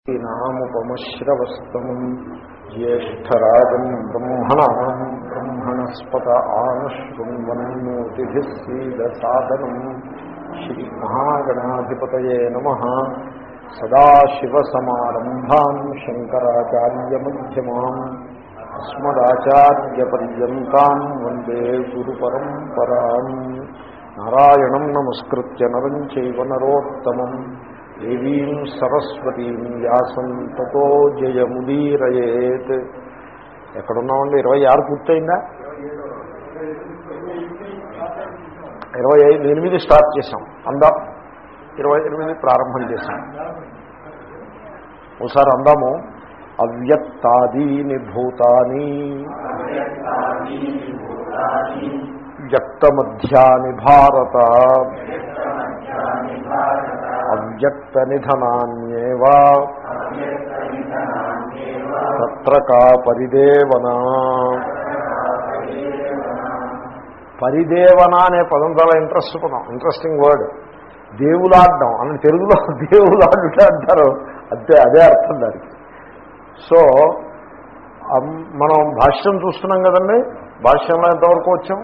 నాముపమశ్రవస్తమం జ్యేష్టరాజం బ్రహ్మణా బ్రహ్మణస్పత ఆనశృణ్వన్నోతిభిः సీదసాదనం శ్రీమహాగణాధిపతయే నమ సదాశివసమారంభాం శంకరాచార్యమ్యమాం అస్మదాచార్యపర్యంతం వందే గురుపరంపరాం నారాయణం నమస్కృత్య నరం చైవ నరోత్తమం దేవీం సరస్వతీం వ్యాసం తతో జయముదీరయేత్ ఎక్కడున్నామండి ఇరవై ఆరు పూర్తయిందా ఇరవై ఐదు ఎనిమిది స్టార్ట్ చేసాం అందాం ఇరవై ఎనిమిది ప్రారంభం చేశాం ఒకసారి అందాము అవ్యక్తాదీని భూతాని వ్యక్తమధ్యాని భారత అవ్యక్త నిధనాన్యేవా తత్ర కా పరిదేవనా పరిదేవన అనే పదం చాలా ఇంట్రెస్ట్ పదం ఇంట్రెస్టింగ్ వర్డ్ దేవులాడడం అని తెలుగులో దేవులాడుట అంటారు అంతే అదే అర్థం దానికి సో అమ్- మనం భాష్యం చూస్తున్నాం కదండి భాష్యంలో ఎంతవరకు వచ్చాం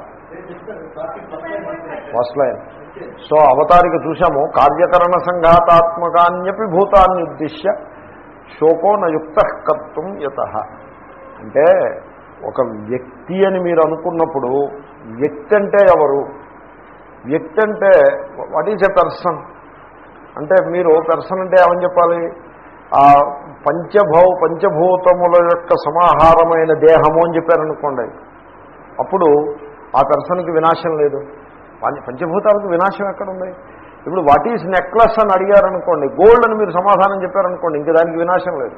ఫస్ట్ లైన్ సో అవతారిక చూశాము కార్యకరణ సంఘాతాత్మకాన్యపి భూతాన్ని ఉద్దిశ్య శోకో నయుక్త కర్తం యత అంటే ఒక వ్యక్తి అని మీరు అనుకున్నప్పుడు వ్యక్తి అంటే ఎవరు వ్యక్తి అంటే వాట్ ఈజ్ ఎ పర్సన్ అంటే మీరు పర్సన్ అంటే ఏమని చెప్పాలి ఆ పంచభౌ పంచభూతముల యొక్క సమాహారమైన దేహము అని చెప్పారనుకోండి అప్పుడు ఆ పర్సన్కి వినాశం లేదు పంచ పంచభూతాలకు వినాశం ఎక్కడుంది ఇప్పుడు వాట్ ఈజ్ నెక్లెస్ అని అడిగారనుకోండి గోల్డ్ అని మీరు సమాధానం చెప్పారనుకోండి ఇంక దానికి వినాశం లేదు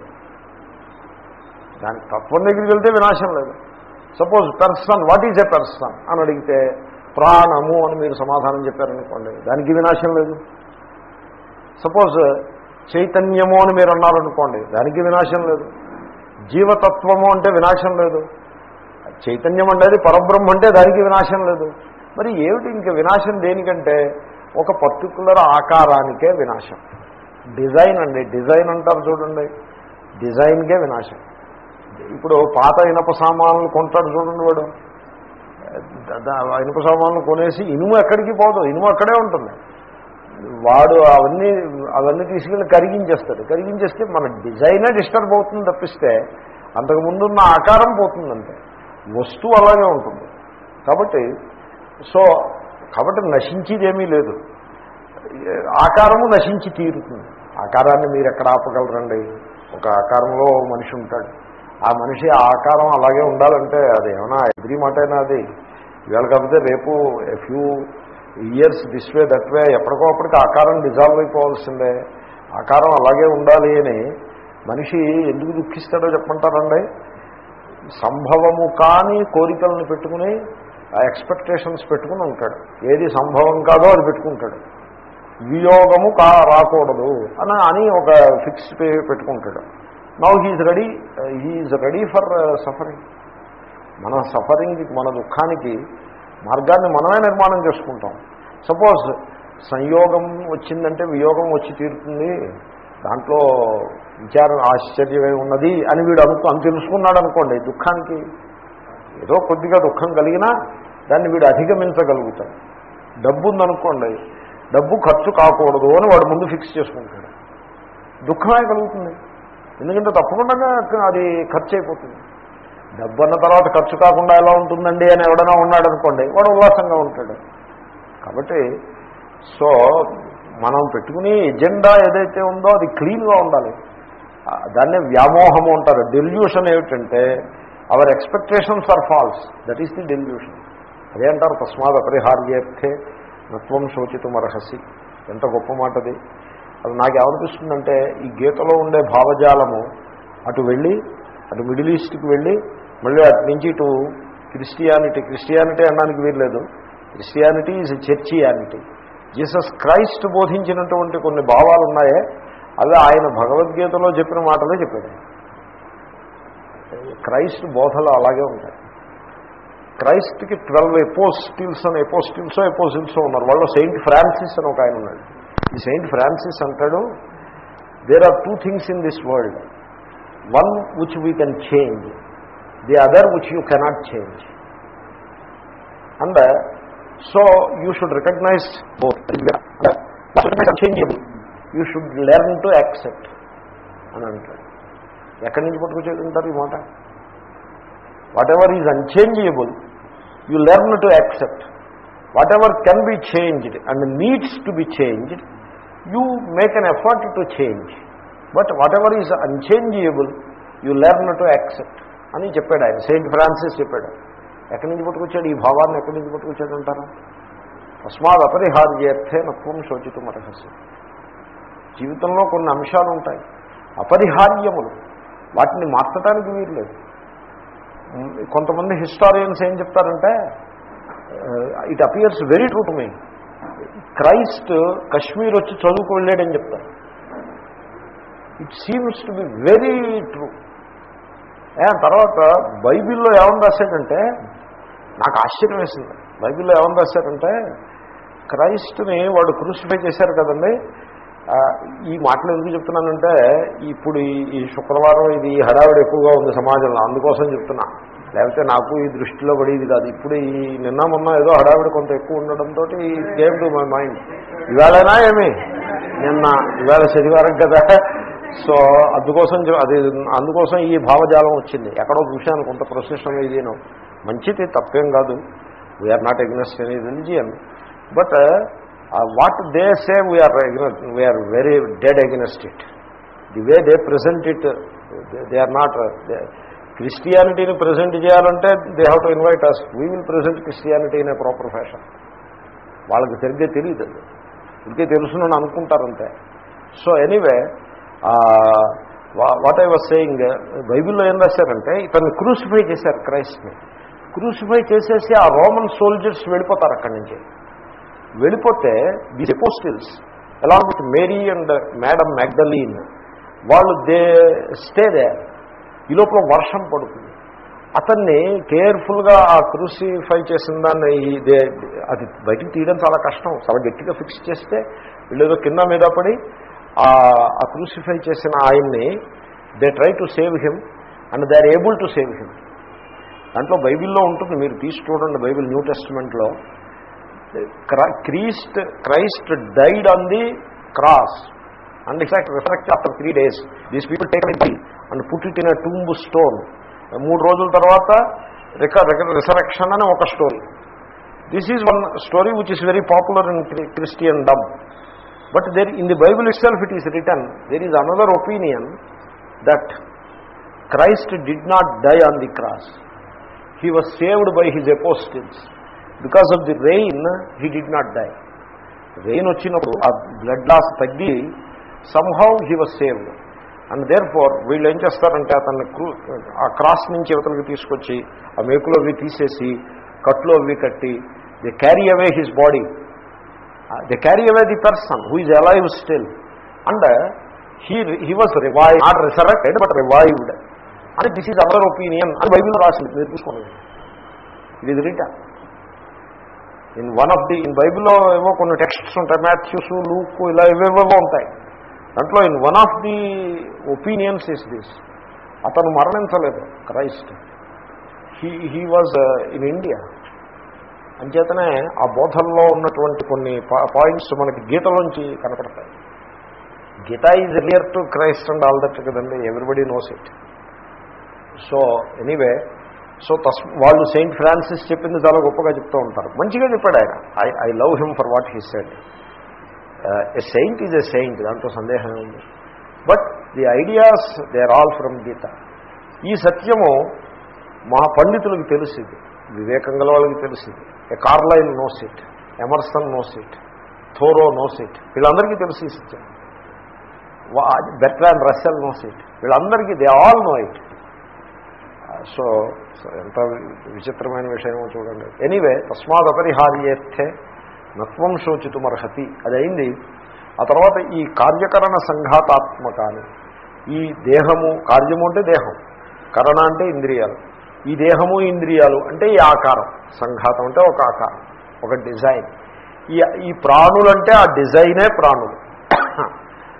దానికి తత్వం దగ్గరికి వెళ్తే వినాశం లేదు suppose person what is a person అని అడిగితే ప్రాణము అని మీరు సమాధానం చెప్పారనుకోండి దానికి వినాశం లేదు సపోజ్ చైతన్యము అని మీరు అన్నారనుకోండి దానికి వినాశం లేదు జీవతత్వము అంటే వినాశం లేదు చైతన్యం అంటే పరబ్రహ్మ అంటే దానికి వినాశం లేదు మరి ఏమిటి ఇంక వినాశం దేనికంటే ఒక పర్టికులర్ ఆకారానికే వినాశం డిజైన్ అండి డిజైన్ అంటారు చూడండి డిజైన్కే వినాశం ఇప్పుడు పాత ఇనప సామాన్లు కొంటాడు చూడండి వాడు ద- ద- ఆ ఇనుప సామాన్లు కొనేసి ఇనుము ఎక్కడికి పోదు ఇనుము అక్కడే ఉంటుంది వాడు అవన్నీ అవన్నీ తీసుకెళ్ళి కరిగించేస్తాడు కరిగించేస్తే మన డిజైనే డిస్టర్బ్ అవుతుంది తప్పిస్తే అంతకు ముందున్న ఆకారం పోతుందంటే వస్తువు అలాగే ఉంటుంది కాబట్టి సో కాబట్టి నశించేదేమీ లేదు ఆకారము నశించి తీరుతుంది ఆకారాన్ని మీరు ఎక్కడ ఆపగలరండి ఒక ఆకారంలో ఓ మనిషి ఉంటాడు ఆ మనిషి ఆ ఆకారం అలాగే ఉండాలంటే అది ఏమైనా ఎదిరి మాటైనా అది ఇవాళ కాకపోతే రేపు a few years this way that way ఎప్పటికో అప్పటికి ఆకారం డిజాల్వ్ అయిపోవాల్సిందే ఆకారం అలాగే ఉండాలి అని మనిషి ఎందుకు దుఃఖిస్తాడో చెప్పంటారండి సంభవము కాని కోరికలను పెట్టుకుని ఆ ఎక్స్పెక్టేషన్స్ పెట్టుకుని ఉంటాడు ఏది సంభవం కాదో అది పెట్టుకుంటాడు వియోగము కా రాకూడదు అని అని ఒక ఫిక్స్ పెట్టుకుంటాడు now he's ready he's ready for suffering మన సఫరింగ్కి మన దుఃఖానికి మార్గాన్ని మనమే నిర్మాణం చేసుకుంటాం సపోజ్ సంయోగం వచ్చిందంటే వియోగం వచ్చి తీరుతుంది దాంట్లో విచారం ఆశ్చర్యమే ఉన్నది అని వీడు అనుకో అని తెలుసుకున్నాడు అనుకోండి దుఃఖానికి ఏదో కొద్దిగా దుఃఖం కలిగినా దాన్ని వీడు అధిగమించగలుగుతాడు డబ్బు ఉందనుకోండి డబ్బు ఖర్చు కాకూడదు అని వాడు ముందు ఫిక్స్ చేసుకుంటాడు దుఃఖమే కలుగుతుంది ఎందుకంటే తప్పకుండా అది ఖర్చు అయిపోతుంది డబ్బు అన్న తర్వాత ఖర్చు కాకుండా ఎలా ఉంటుందండి అని ఎవడైనా ఉన్నాడు అనుకోండి వాడు ఉల్లాసంగా ఉంటాడు కాబట్టి సో మనం పెట్టుకుని ఎజెండా ఏదైతే ఉందో అది క్లీన్గా ఉండాలి ఆ, దాన్నే వ్యామోహము అంటారు డెల్యూషన్ ఏమిటంటే our expectations are false that is the delusion అదే అంటారు తస్మాత్ అపరిహార్యేర్థే నత్వం శోచితుమర్హసి ఎంత గొప్ప మాటది అది నాకు ఏమనిపిస్తుందంటే ఈ గీతలో ఉండే భావజాలము అటు వెళ్ళి అటు మిడిల్ ఈస్ట్కి వెళ్ళి మళ్ళీ అటు నుంచి ఇటు క్రిస్టియానిటీ క్రిస్టియానిటీ అనడానికి వీల్లేదు Christianity is Churchianity Jesus Christ బోధించినటువంటి కొన్ని భావాలు ఉన్నాయే అవి ఆయన భగవద్గీతలో చెప్పిన మాటలే చెప్పాడు క్రైస్ట్ బోధలు అలాగే ఉంటాయి క్రైస్ట్కి ట్వెల్వ్ ఎపోస్టిల్స్ అని ఎపోస్టిల్సో ఎపోసిల్సో ఉన్నారు వాళ్ళు సెయింట్ ఫ్రాన్సిస్ అని ఒక ఆయన ఉన్నాడు ఈ సెయింట్ ఫ్రాన్సిస్ అంటాడు there are two things in this world one which we can change the other which you cannot change and so you should recognise both changeable you should learn to accept అని అంటారు ఎక్కడి నుంచి పట్టుకొచ్చేదంటారు ఈ మాట whatever is unchangeable you learn to accept whatever can be changed and needs to be changed you make an effort to change but what whatever is unchangeable you learn to accept అని చెప్పాడు ఆయన Saint Francis చెప్పాడు ఎక్కడి నుంచి పట్టుకొచ్చాడు ఈ భావాన్ని ఎక్కడి నుంచి పట్టుకొచ్చాడు అంటారా తస్మాత్ అపరిహార్యేర్థే నత్వం శోచితం అర్హసి జీవితంలో కొన్ని అంశాలు ఉంటాయి అపరిహార్యములు వాటిని మార్చడానికి వీలు లేదు కొంతమంది హిస్టారియన్స్ ఏం చెప్తారంటే it appears very true to me Christ Kashmir వచ్చి చదువుకు వెళ్ళాడని చెప్తారు it seems to be very true తర్వాత బైబిల్లో ఏమని రాశాడంటే నాకు ఆశ్చర్యం వేసింది బైబిల్లో ఏమని రాశారంటే క్రైస్ట్ని వాడు క్రూసిఫై చేశారు కదండి ఆ, ఈ మాటలు ఎందుకు చెప్తున్నానంటే ఇప్పుడు ఈ- ఈ శుక్రవారం ఇది హడావిడి ఎక్కువగా ఉంది సమాజంలో అందుకోసం చెప్తున్నా లేకపోతే నాకు ఈ దృష్టిలో పడేది కాదు ఇప్పుడు ఈ నిన్న మొన్న ఏదో హడావిడి కొంత ఎక్కువ ఉండడంతో గేమ్ టు మై మైండ్ ఇవాళైనా ఏమి నిన్న ఇవాళ శనివారం కదా సో అందుకోసం చె- అది అందుకోసం ఈ భావజాలం వచ్చింది ఎక్కడో చూశాను కొంత ప్రొసెషన్ ఇదేను మంచిది తప్పేం కాదు we're not against any religion but what they say we're we're very dead against it the way they present it they are not క్రిస్టియానిటీని ప్రజెంట్ చేయాలంటే they have to invite us we will present Christianity in a proper fashion వాళ్ళకి సరిగ్గా తెలియదు అది ఇంకే తెలుసునని అనుకుంటారంతే so anyway what I was saying బైబిల్లో ఏం రాశారంటే ఇతన్ని క్రూసిఫై చేశారు క్రైస్ట్ని క్రూసిఫై చేసేసి ఆ రోమన్ సోల్జర్స్ వెళ్ళిపోతారు అక్కడి నుంచి వెళ్ళిపోతే ది ఎపోస్టిల్స్ ఎలా with Mary and madam Magdalene వాళ్ళు దే స్టే దే ఈ లోపల వర్షం పడుతుంది అతన్ని కేర్ఫుల్గా ఆ క్రూసిఫై చేసిన దాన్ని ఈ- దే అది బయటికి తీయడం చాలా కష్టం చాలా గట్టిగా ఫిక్స్ చేస్తే వీళ్ళేదో కింద మీద పడి ఆ ఆ క్రూసిఫై చేసిన ఆయన్ని they try to save him and they are able to save him దాంట్లో బైబిల్లో ఉంటుంది మీరు తీసి చూడండి బైబిల్ న్యూ టెస్ట్మెంట్లో Christ Christ died on the cross and in fact resurrect after three days these people take it and put it in a tomb stone మూడు రోజుల తర్వాత రిక రిసరెక్షన్ అని ఒక story this is one story which is very popular in Christendom but there in the Bible itself it is written there is another opinion that Christ did not die on the cross he was saved by his apostles because of the rain he did not die rain వచ్చినప్పుడు ఆ blood loss తగ్గి somehow he was saved and therefore వీళ్ళు ఏం చేస్తారంటే అతన్ని crew ఆ cross నుంచి యువతలకి తీసుకొచ్చి ఆ మేకులు అవి తీసేసి కట్లు అవి కట్టి they carry away his body they carry away the person who is alive still and he he was revive not resurrected but revived అని దిస్ ఈజ్ అవర్ ఒపీనియన్ అని బైబిల్లో రాసింది మీరు చూసుకోండి ఇది ఇది written in one of the in బైబిల్లో ఏవో కొన్ని టెక్స్ట్స్ ఉంటాయి మ్యాథ్యూస్ లూక్ ఇలా ఇవేవో ఉంటాయి దాంట్లో in one of the opinions is this అతను మరణించలేదు Christ he he was in India అంచేతనే ఆ బోధనలో ఉన్నటువంటి కొన్ని పాయింట్స్ మనకి గీతలోంచి కనపడతాయి Gita is prior to Christ and all that కదండి everybody knows it so anyway so thus వాళ్ళు సెయింట్ ఫ్రాన్సిస్ చెప్పింది చాలా గొప్పగా చెప్తూ ఉంటారు మంచిగా చెప్పాడు ఆయన I I love him for what he said a saint is a saint దాంట్లో సందేహం ఉంది but the ideas they are all from Gita ఈ సత్యము మా పండితులకు తెలిసింది వివేకం గల వాళ్ళకి తెలిసింది ఏ Carlyle knows it Emerson knows it Thoreau knows it వీళ్ళందరికీ తెలిసి ఈ సత్యం బెట్రాన్ రస్సెల్ నోస్ ఇట్ వీళ్ళందరికీ they all know it so so ఎంత విచిత్రమైన విషయమో చూడండి ఎనీవే తస్మాత్ అపరిహార్యేర్థే నత్వం శోచితుమర్హతి అది అయింది ఆ తర్వాత ఈ కార్యకరణ సంఘాతాత్మకాన్ని ఈ దేహము కార్యము అంటే దేహం కరణ అంటే ఇంద్రియాలు ఈ దేహము ఇంద్రియాలు అంటే ఈ ఆకారం సంఘాతం అంటే ఒక ఆకారం ఒక డిజైన్ ఈ ఈ ప్రాణులంటే ఆ డిజైనే ప్రాణులు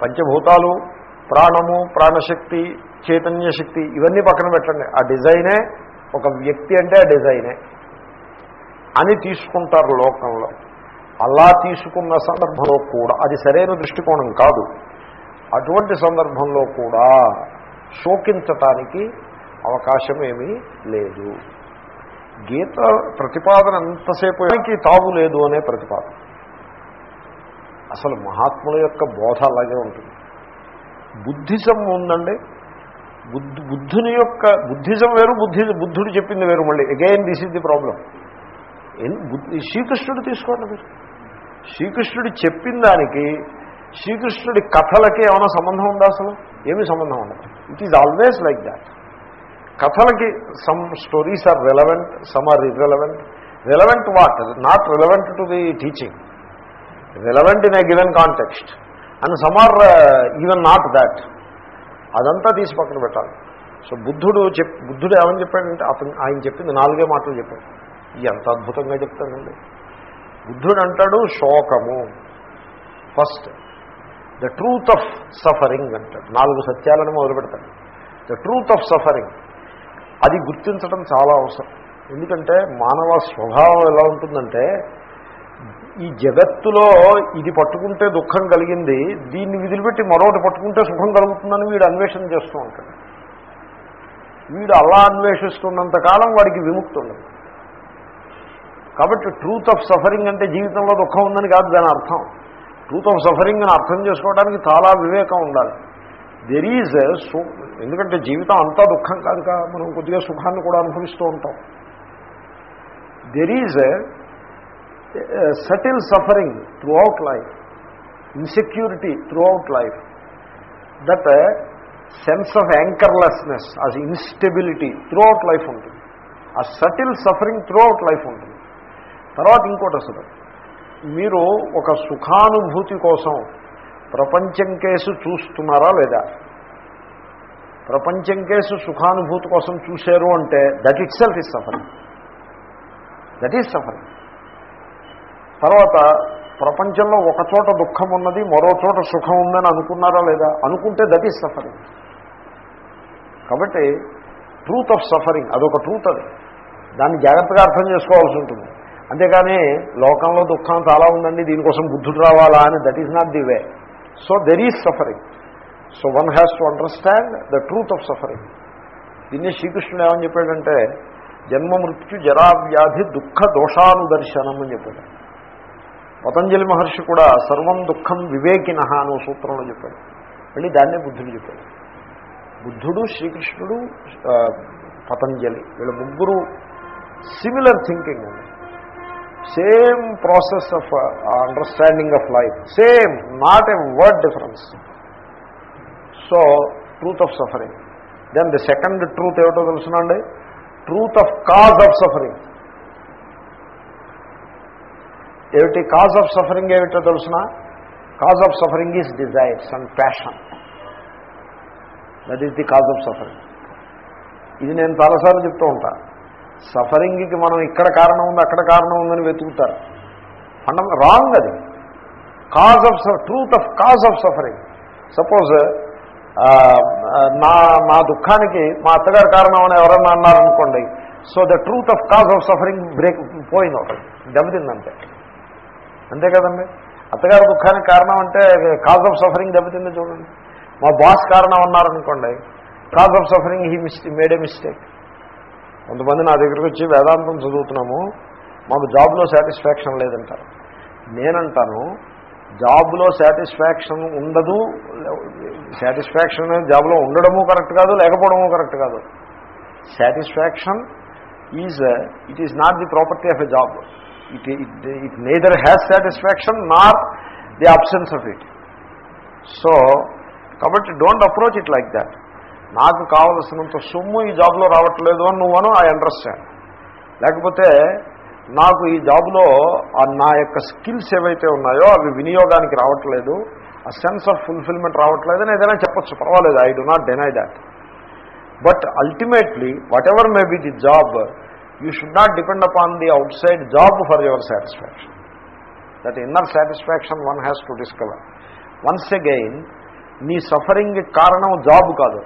పంచభూతాలు ప్రాణము ప్రాణశక్తి చైతన్య శక్తి ఇవన్నీ పక్కన పెట్టండి ఆ డిజైనే ఒక వ్యక్తి అంటే ఆ డిజైనే అని తీసుకుంటారు లోకంలో అలా తీసుకున్న సందర్భంలో కూడా అది సరైన దృష్టికోణం కాదు అటువంటి సందర్భంలో కూడా శోకించటానికి అవకాశం ఏమీ లేదు గీత ప్రతిపాదన ఎంతసేపు దానికి తావు లేదు అనే ప్రతిపాదన అసలు మహాత్ముల యొక్క బోధ అలాగే ఉంటుంది బుద్ధిజం ఉందండి బుద్ధి బుద్ధుని యొక్క బుద్ధిజం వేరు బుద్ధి బుద్ధుడు చెప్పింది వేరు మళ్ళీ again this is the problem శ్రీకృష్ణుడు తీసుకోండి మీరు శ్రీకృష్ణుడు చెప్పిన దానికి శ్రీకృష్ణుడి కథలకి ఏమైనా సంబంధం ఉందా అసలు ఏమీ సంబంధం ఉండదు it is always like that కథలకి some stories are relevant some are irrelevant relevant what not relevant to the teaching relevant in a given context and some are even not that అదంతా తీసి పక్కన పెట్టాలి సో బుద్ధుడు చెప్ బుద్ధుడు ఏమని చెప్పాడంటే అతను ఆయన చెప్పింది నాలుగే మాటలు చెప్పాడు ఎంత అద్భుతంగా చెప్తాడండి బుద్ధుడు అంటాడు శోకము first the truth of suffering అంటాడు నాలుగు సత్యాలను మొదలు పెడతాడు ద ట్రూత్ ఆఫ్ సఫరింగ్ అది గుర్తించడం చాలా అవసరం ఎందుకంటే మానవ స్వభావం ఎలా ఉంటుందంటే ఈ జగత్తులో ఇది పట్టుకుంటే దుఃఖం కలిగింది దీన్ని విదిలిపెట్టి మరొకటి పట్టుకుంటే సుఖం కలుగుతుందని వీడు అన్వేషణ చేస్తూ ఉంటాడు వీడు అలా అన్వేషిస్తున్నంత కాలం వాడికి విముక్తి ఉండదు కాబట్టి ట్రూత్ ఆఫ్ సఫరింగ్ అంటే జీవితంలో దుఃఖం ఉందని కాదు దాని అర్థం ట్రూత్ ఆఫ్ సఫరింగ్ అని అర్థం చేసుకోవడానికి చాలా వివేకం ఉండాలి దెర్ ఈజ్ సు ఎందుకంటే జీవితం అంతా దుఃఖం కాదు కా మనం కొద్దిగా సుఖాన్ని కూడా అనుభవిస్తూ ఉంటాం there is subtle suffering throughout life insecurity throughout life that sense of anchorlessness అది ఇన్స్టెబిలిటీ త్రూ అవుట్ లైఫ్ ఉంటుంది ఆ subtle suffering throughout life ఉంటుంది తర్వాత ఇంకోటి అసలు మీరు ఒక సుఖానుభూతి కోసం ప్రపంచం కేసు చూస్తున్నారా లేదా ప్రపంచం కేసు సుఖానుభూతి కోసం చూశారు అంటే that itself is suffering that is suffering తర్వాత ప్రపంచంలో ఒక చోట దుఃఖం ఉన్నది మరో చోట సుఖం ఉందని అనుకున్నారా లేదా అనుకుంటే దట్ ఈజ్ సఫరింగ్ కాబట్టి ట్రూత్ ఆఫ్ సఫరింగ్ అదొక ట్రూత్ అది దాన్ని జాగ్రత్తగా అర్థం చేసుకోవాల్సి ఉంటుంది అంతేకాని లోకంలో దుఃఖం చాలా ఉందండి దీనికోసం బుద్ధుడు రావాలా అని that is not the way so there is suffering so one has to understand the truth of suffering దీన్ని శ్రీకృష్ణుడు ఏమని చెప్పాడంటే జన్మ మృత్యు జరావ్యాధి దుఃఖ దోషానుదర్శనం అని చెప్పాడు పతంజలి మహర్షి కూడా సర్వం దుఃఖం వివేకిన అనే సూత్రంలో చెప్పాడు మళ్ళీ దాన్నే బుద్ధుడు చెప్పాడు బుద్ధుడు శ్రీకృష్ణుడు పతంజలి వీళ్ళ ముగ్గురు సిమిలర్ థింకింగ్ అండి same process of understanding of life same not a word difference so truth of suffering then the second truth ఏమిటో తెలుసునండి truth of cause of suffering ఏమిటి కాజ్ ఆఫ్ సఫరింగ్ ఏమిటో తెలుసిన cause of suffering is desires and passion that is the cause of suffering ఇది నేను చాలాసార్లు చెప్తూ ఉంటా సఫరింగ్కి మనం ఇక్కడ కారణం ఉంది అక్కడ కారణం ఉందని వెతుకుతారు అండ రాంగ్ అది cause of truth of cause of suffering suppose నా నా దుఃఖానికి మా అత్తగారు కారణం అని ఎవరన్నా అన్నారనుకోండి so the truth of cause of suffering brake పోయింది ఒకటి దెబ్బతిందంటే అంతే కదండి అత్తగారి దుఃఖానికి కారణం అంటే కాజ్ ఆఫ్ సఫరింగ్ దెబ్బతింది చూడండి మా బాస్ కారణం అన్నారనుకోండి cause of suffering he mistake made a mistake కొంతమంది నా దగ్గరికి వచ్చి వేదాంతం చదువుతున్నాము మాకు జాబ్లో సాటిస్ఫాక్షన్ లేదంటారు నేనంటాను జాబ్లో సాటిస్ఫాక్షన్ ఉండదు సాటిస్ఫాక్షన్ జాబ్లో ఉండడము కరెక్ట్ కాదు లేకపోవడము కరెక్ట్ కాదు satisfaction is it is not the property of a job it it it neither has satisfaction not the absence of it so కాబట్టి don't approach it like that నాకు కావలసినంత సొమ్ము ఈ జాబ్లో రావట్లేదు అని నువ్వను ఐ అండర్స్టాండ్ లేకపోతే నాకు ఈ జాబ్లో నా యొక్క స్కిల్స్ ఏవైతే ఉన్నాయో అవి వినియోగానికి రావట్లేదు ఆ సెన్స్ ఆఫ్ ఫుల్ఫిల్మెంట్ రావట్లేదు అని ఏదైనా చెప్పచ్చు పర్వాలేదు I do not deny that but ultimately whatever may be the job you should not depend upon the outside job for your satisfaction that inner satisfaction one has to discover once again నీ సఫరింగ్ కారణం job కాదు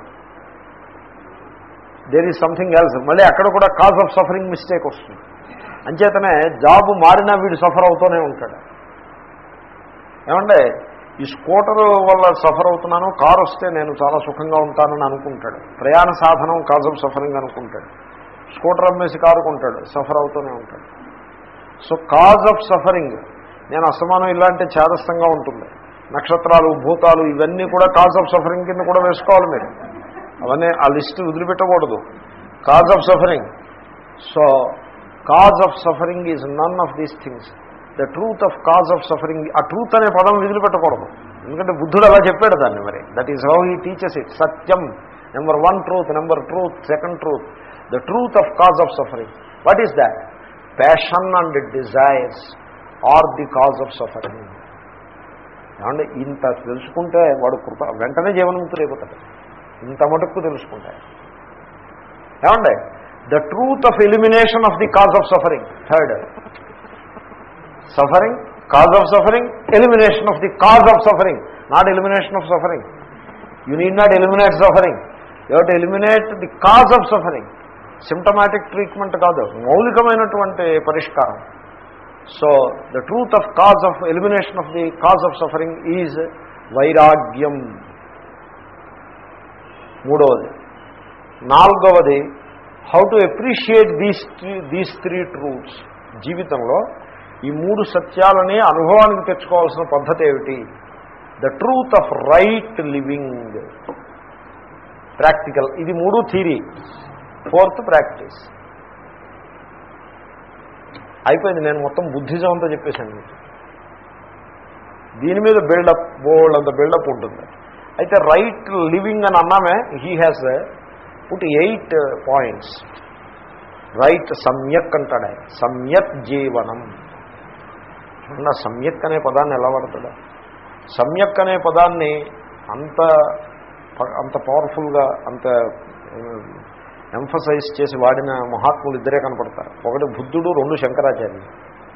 there is something else మళ్ళీ అక్కడ కూడా cause of suffering mistake వస్తుంది అంచేతనే job మారినా వీడు సఫర్ అవుతూనే ఉంటాడు ఏమంటే ఈ స్కూటర్ వల్ల సఫర్ అవుతున్నాను కారు వస్తే నేను చాలా సుఖంగా ఉంటానని అనుకుంటాడు ప్రయాణ సాధనం కాజ్ ఆఫ్ సఫరింగ్ అనుకుంటాడు స్కూటర్ అమ్మేసి కారు కొంటాడు సఫర్ అవుతూనే ఉంటాడు సో కాజ్ ఆఫ్ సఫరింగ్ నేను అసమానం ఇలాంటి చేదస్థంగా ఉంటుంది నక్షత్రాలు భూతాలు ఇవన్నీ కూడా కాజ్ ఆఫ్ సఫరింగ్ కింద కూడా వేసుకోవాలి మీరు అవన్నీ ఆ లిస్ట్ వదిలిపెట్టకూడదు cause of suffering so cause of suffering is none of these things the truth of cause of suffering ఆ ట్రూత్ అనే పదం వదిలిపెట్టకూడదు ఎందుకంటే బుద్ధుడు అలా చెప్పాడు దాన్ని మరి that is how he teachers it సత్యం number one truth number truth second truth the truth of cause of suffering what is that passion and desires are the cause of suffering ఏమంటే ఇంత తెలుసుకుంటే వాడు కృత వెంటనే జీవనముక్తులు అయిపోతాడు ఇంత మటుకు తెలుసుకుంటే ఏమండి the truth of elimination of the cause of suffering third suffering cause of suffering elimination of the cause of suffering not elimination of suffering you need not eliminate suffering you to eliminate the cause of suffering symptomatic treatment కాదు మౌలికమైనటువంటి పరిష్కారం so the truth of cause of elimination of the cause of suffering is వైరాగ్యం మూడవది నాలుగవది how to appreciate these these three truths జీవితంలో ఈ మూడు సత్యాలని అనుభవానికి తెచ్చుకోవాల్సిన పద్ధతి ఏమిటి the truth of right living practical ఇది మూడు థీరీ ఫోర్త్ ప్రాక్టీస్ అయిపోయింది నేను మొత్తం బుద్ధిజం అంతా చెప్పేశాను మీకు దీని మీద బిల్డప్ బోల్డ్ అంత బిల్డప్ ఉంటుంది అయితే రైట్ లివింగ్ అని అన్నామే he has put eight points right సమ్యక్ అంటాడు ఆయన సమ్యక్ జీవనం చూడండి ఆ సమ్యక్ అనే పదాన్ని ఎలా వాడతాడు సమ్యక్ అనే పదాన్ని అంత అంత పవర్ఫుల్గా అంత ఎంఫసైజ్ చేసి వాడిన మహాత్ములు ఇద్దరే కనపడతారు ఒకటి బుద్ధుడు రెండు శంకరాచార్యులు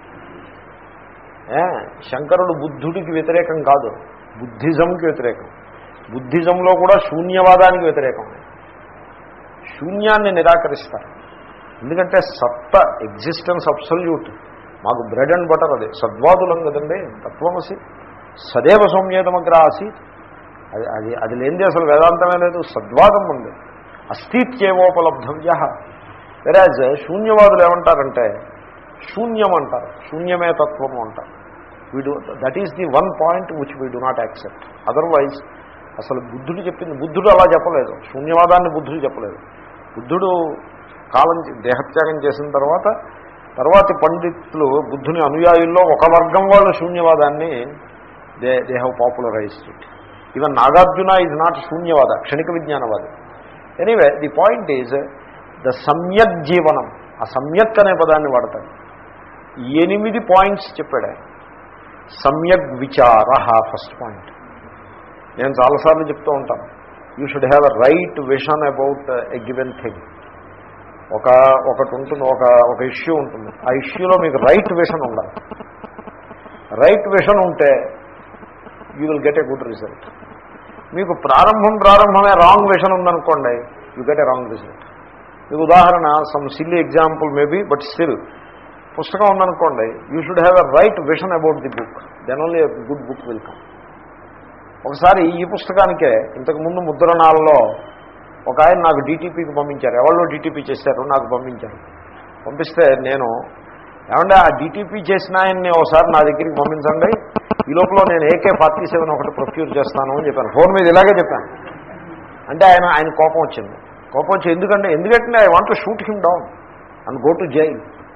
ఏ శంకరుడు బుద్ధుడికి వ్యతిరేకం కాదు బుద్ధిజంకి వ్యతిరేకం బుద్ధిజంలో కూడా శూన్యవాదానికి వ్యతిరేకం శూన్యాన్ని నిరాకరిస్తారు ఎందుకంటే సత్త ఎగ్జిస్టెన్స్ అబ్సల్యూట్ మాకు బ్రెడ్ అండ్ బటర్ అదే సద్వాదులం కదండి తత్వమసి సదేవ సౌమ్యేతమగ్ర ఆసీత్ అది అది అది లేనిది అసలు వేదాంతమే లేదు సద్వాదం ఉంది అస్థిత్యేవోపలబ్ధవ్య వెరాజ్ శూన్యవాదులు ఏమంటారంటే శూన్యం అంటారు శూన్యమే తత్వము అంటారు వీడు that is the one point which we do not accept otherwise అసలు బుద్ధుడు చెప్పింది బుద్ధుడు అలా చెప్పలేదు శూన్యవాదాన్ని బుద్ధుడు చెప్పలేదు బుద్ధుడు కాలం దేహత్యాగం చేసిన తర్వాత తర్వాతి పండితులు బుద్ధుని అనుయాయుల్లో ఒక వర్గం వాళ్ళు శూన్యవాదాన్ని they they have popularized it even Nagarjuna is not శూన్యవాద క్షణిక విజ్ఞానవాది anyway the point is the సమ్యక్ జీవనం ఆ సమ్యక్ అనే పదాన్ని వాడతాడు ఎనిమిది పాయింట్స్ చెప్పాడు సమ్యక్ విచార ఫస్ట్ పాయింట్ నేను చాలాసార్లు చెప్తూ ఉంటాను you should have a right vision about a given thing ఒక ఒకటి ఉంటుంది ఒక ఒక ఇష్యూ ఉంటుంది ఆ ఇష్యూలో మీకు రైట్ విషన్ ఉండాలి రైట్ విషన్ ఉంటే you will get a good result మీకు ప్రారంభం ప్రారంభమే రాంగ్ విషన్ ఉందనుకోండి you get a wrong result మీకు ఉదాహరణ some silly example maybe but still పుస్తకం ఉందనుకోండి you should have a right vision about the book then only good book will come ఒకసారి ఈ పుస్తకానికే ఇంతకుముందు ముద్రణాలలో ఒక ఆయన నాకు డీటీపీకి పంపించారు ఎవరో డీటీపీ చేశారు నాకు పంపించారు పంపిస్తే నేను ఏమంటే ఆ డీటీపీ చేసిన ఆయన్ని ఒకసారి నా దగ్గరికి పంపించండి ఈ లోపల నేను ఏకే ఫార్టీ సెవెన్ ఒకటి ప్రొక్యూర్ చేస్తాను అని చెప్పాను ఫోన్ మీద ఇలాగే చెప్పాను అంటే ఆయన ఆయన కోపం వచ్చింది కోపం వచ్చి ఎందుకంటే ఎందుకంటే I want shoot him down and go to jail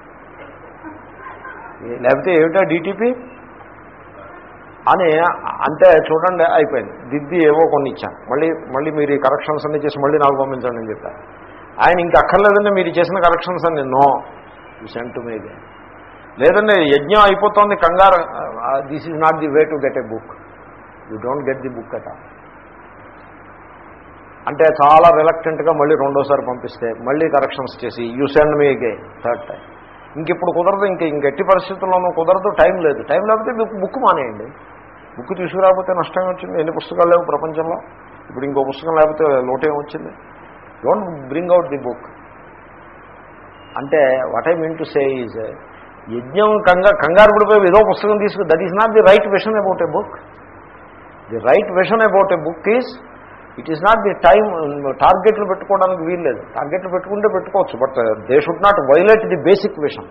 లేకపోతే ఏమిటా డీటీపీ అని అంటే చూడండి అయిపోయింది దిద్ది ఏవో కొన్ని ఇచ్చాను మళ్ళీ మళ్ళీ మీరు ఈ కరెక్షన్స్ అన్ని చేసి మళ్ళీ నాకు పంపించండి అని చెప్పారు ఆయన ఇంక అక్కర్లేదండి మీరు చేసిన కరెక్షన్స్ అన్ని నో యూ సెంట్ మీ లేదండి యజ్ఞం అయిపోతుంది కంగారు this is not the way to get a book you don't get the book అట అంటే చాలా రిలక్టెంట్గా మళ్ళీ రెండోసారి పంపిస్తే మళ్ళీ కరెక్షన్స్ చేసి you send me again third time ఇంక ఇప్పుడు కుదరదు ఇంక ఇంక ఎట్టి పరిస్థితుల్లోనూ కుదరదు టైం లేదు టైం లేకపోతే బుక్ బుక్ మానేయండి బుక్ తీసుకురాకపోతే నష్టం వచ్చింది ఎన్ని పుస్తకాలు లేవు ప్రపంచంలో ఇప్పుడు ఇంకో పుస్తకం లేకపోతే లోటేం వచ్చింది don't bring out the book అంటే what I mean to say is యజ్ఞం కంగా కంగారు పడిపోయి ఏదో పుస్తకం తీసుకు that is not the right vision about a book the right vision about a book is it is not the time టార్గెట్లు పెట్టుకోవడానికి వీల్లేదు టార్గెట్లు పెట్టుకుంటే పెట్టుకోవచ్చు but they should not violate the basic vision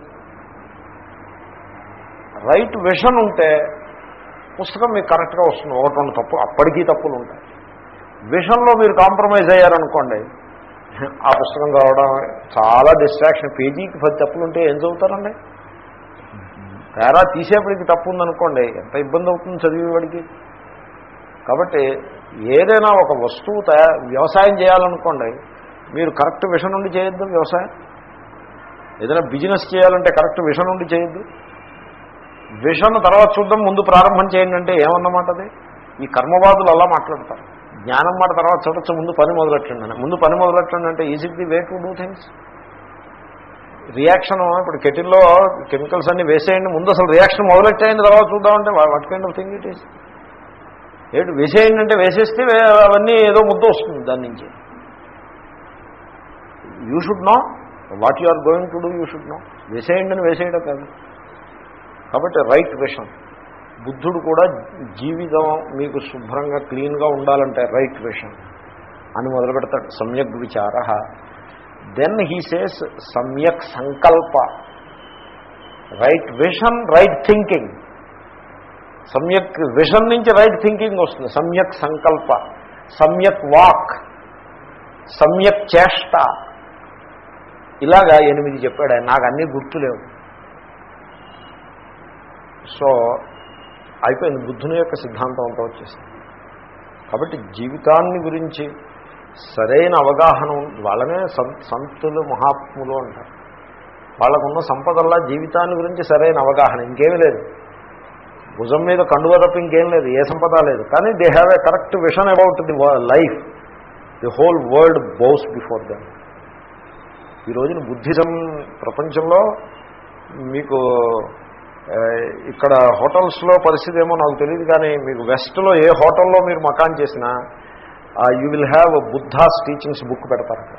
right vision ఉంటే పుస్తకం మీకు కరెక్ట్గా వస్తుంది ఒకటి రెండు తప్పు అప్పటికీ తప్పులు ఉంటాయి విషన్లో మీరు కాంప్రమైజ్ అయ్యారనుకోండి ఆ పుస్తకం కావడం చాలా డిస్ట్రాక్షన్ పేజీకి పది తప్పులు ఉంటే ఏం చదువుతారండి తేరా తీసేపటికి తప్పు ఉందనుకోండి ఎంత ఇబ్బంది అవుతుంది చదివేవాడికి కాబట్టి ఏదైనా ఒక వస్తువు తయారు వ్యవసాయం చేయాలనుకోండి మీరు కరెక్ట్ విషయం నుండి చేయొద్దు వ్యవసాయం ఏదైనా బిజినెస్ చేయాలంటే కరెక్ట్ విషయం నుండి చేయొద్దు విషన్ తర్వాత చూద్దాం ముందు ప్రారంభం చేయండి అంటే ఏమన్నమాట అది ఈ కర్మవాదులు అలా మాట్లాడతారు జ్ఞానం మాట తర్వాత చూడొచ్చు ముందు పని మొదలెట్టండి అని ముందు పని మొదలెట్టండి అంటే is it the way to do things reaction ఇప్పుడు కెటిల్లో కెమికల్స్ అన్ని వేసేయండి ముందు అసలు రియాక్షన్ మొదలెట్టేయండి తర్వాత చూద్దామంటే what kind of thing it is ఏంటి వేసేయండి అంటే వేసేస్తే వే- అవన్నీ ఏదో ముద్ద వస్తుంది దాని నుంచి you should know what you are going to do you should know వేసేయండి అని వేసేయడం కాదు కాబట్టి రైట్ విషన్ బుద్ధుడు కూడా జీవితం మీకు శుభ్రంగా క్లీన్గా ఉండాలంటే రైట్ విషన్ అని మొదలు పెడతాడు సమ్యక్ విచార దెన్ హీ సేస్ సమ్యక్ సంకల్ప రైట్ విషన్ రైట్ థింకింగ్ సమ్యక్ విషన్ నుంచి రైట్ థింకింగ్ వస్తుంది సమ్యక్ సంకల్ప సమ్యక్ వాక్ సమ్యక్ చేష్ట ఇలాగా ఎనిమిది చెప్పాడు ఆయన నాకు అన్నీ గుర్తులేవు సో అయిపోయింది బుద్ధుని యొక్క సిద్ధాంతం అంతా వచ్చేసింది కాబట్టి జీవితాన్ని గురించి సరైన అవగాహన ఉంది. వాళ్ళనే సం- సంతులు మహాత్ములు అంటారు వాళ్ళకున్న సంపదల్లా జీవితాన్ని గురించి సరైన అవగాహన ఇంకేమీ లేదు భుజం మీద కండువ తప్ప ఇంకేం లేదు ఏ సంపద లేదు కానీ they have a correct vision about the life the whole world bows before them ఈ రోజున బుద్ధిజం ప్రపంచంలో మీకు ఆ, ఇక్కడ హోటల్స్లో పరిస్థితి ఏమో నాకు తెలియదు కానీ మీకు వెస్ట్లో ఏ హోటల్లో మీరు మకాన్ చేసినా you will have Buddha's teachings book పెడతారు అక్కడ.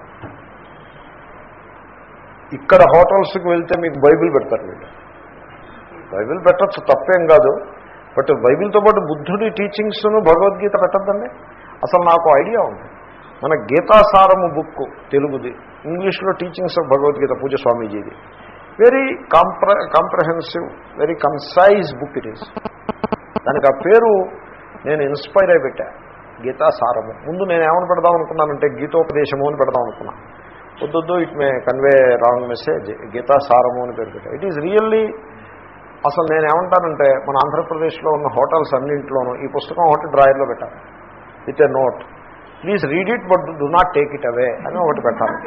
ఇక్కడ హోటల్స్కి వెళ్తే మీకు బైబిల్ పెడతారు వీళ్ళు బైబిల్ పెట్టచ్చు తప్పేం కాదు బట్ బైబిల్తో పాటు బుద్ధుడి టీచింగ్స్ను భగవద్గీత పెట్టద్దండి అసలు నాకు ఐడియా ఉంది మన గీతాసారము బుక్ తెలుగుది ఇంగ్లీష్లో టీచింగ్స్ ఆఫ్ భగవద్గీత పూజ స్వామీజీది very compre comprehensive very concise book it is దానికి ఆ పేరు నేను ఇన్స్పైర్ అయి పెట్టా గీతాసారము ముందు నేను ఏమని పెడదాం అనుకున్నానంటే గీతోపదేశము అని పెడదాం అనుకున్నాను వద్దొద్దు it may convey wrong message గీతాసారము అని పేరు పెట్టా ఇట్ ఈజ్ రియల్లీ అసలు నేను ఏమంటానంటే మన ఆంధ్రప్రదేశ్లో ఉన్న హోటల్స్ అన్నింటిలోనూ ఈ పుస్తకం ఒకటి డ్రాయర్లో పెట్టాను with a note please read it but do not take it away అని ఒకటి పెట్టాలి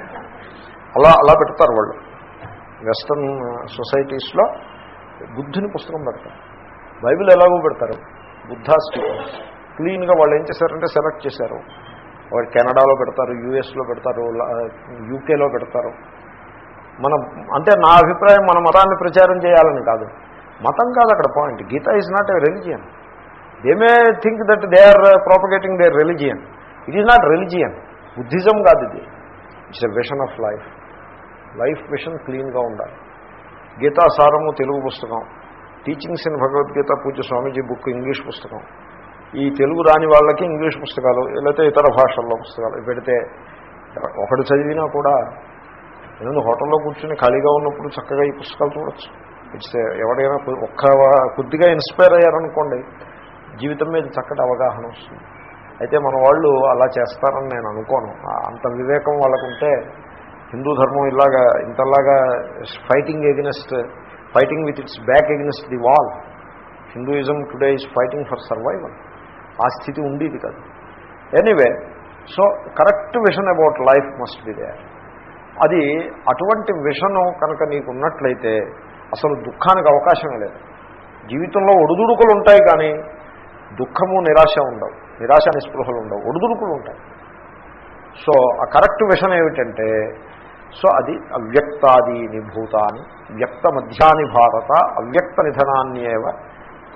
అలా అలా పెడతారు వాళ్ళు వెస్టర్న్ సొసైటీస్లో బుద్ధుని పుస్తకం పెడతారు బైబిల్ ఎలాగో పెడతారు బుద్ధా స్పీకర్స్ క్లీన్గా వాళ్ళు ఏం చేశారంటే సెలెక్ట్ చేశారు వాడు కెనడాలో పెడతారు యూఎస్లో పెడతారు యూకేలో పెడతారు మన అంటే నా అభిప్రాయం మన మతాన్ని ప్రచారం చేయాలని కాదు మతం కాదు అక్కడ point Gita is not a religion they may think that they are propagating there religion it is not religion Buddhism కాదు ఇది it's a vision of life life vision క్లీన్గా ఉండాలి గీతాసారము తెలుగు పుస్తకం టీచింగ్స్ ఇన్ భగవద్గీత పూజ్య స్వామీజీ బుక్ ఇంగ్లీష్ పుస్తకం ఈ తెలుగు రాని వాళ్ళకి ఇంగ్లీష్ పుస్తకాలు లేకపోతే ఇతర భాషల్లో పుస్తకాలు పెడితే ఒకటి చదివినా కూడా నేను హోటల్లో కూర్చుని ఖాళీగా ఉన్నప్పుడు చక్కగా ఈ పుస్తకాలు చూడొచ్చు ఇట్స్ ఎవరైనా కొ- ఒక్క కొద్దిగా ఇన్స్పైర్ అయ్యారనుకోండి జీవితం మీద చక్కటి అవగాహన వస్తుంది అయితే మన వాళ్ళు అలా చేస్తారని నేను అనుకోను ఆ- అంత వివేకం వాళ్ళకుంటే హిందూ ధర్మం ఇలాగా ఇంతలాగా fighting against fighting with its back against the wall Hinduism today is fighting for survival ఆ స్థితి ఉండేది కాదు anyway so correct vision about life must be there అది అటువంటి విషను కనుక నీకు ఉన్నట్లయితే అసలు దుఃఖానికి అవకాశమే లేదు జీవితంలో ఒడిదుడుకులు ఉంటాయి కానీ దుఃఖము నిరాశ ఉండవు నిరాశ నిస్పృహలు ఉండవు ఒడిదుడుకులు ఉంటాయి సో ఆ కరెక్ట్ విషన్ ఏమిటంటే సో అది అవ్యక్తాదీని భూతాని వ్యక్త మధ్యాని భారత అవ్యక్త నిధనాన్యేవ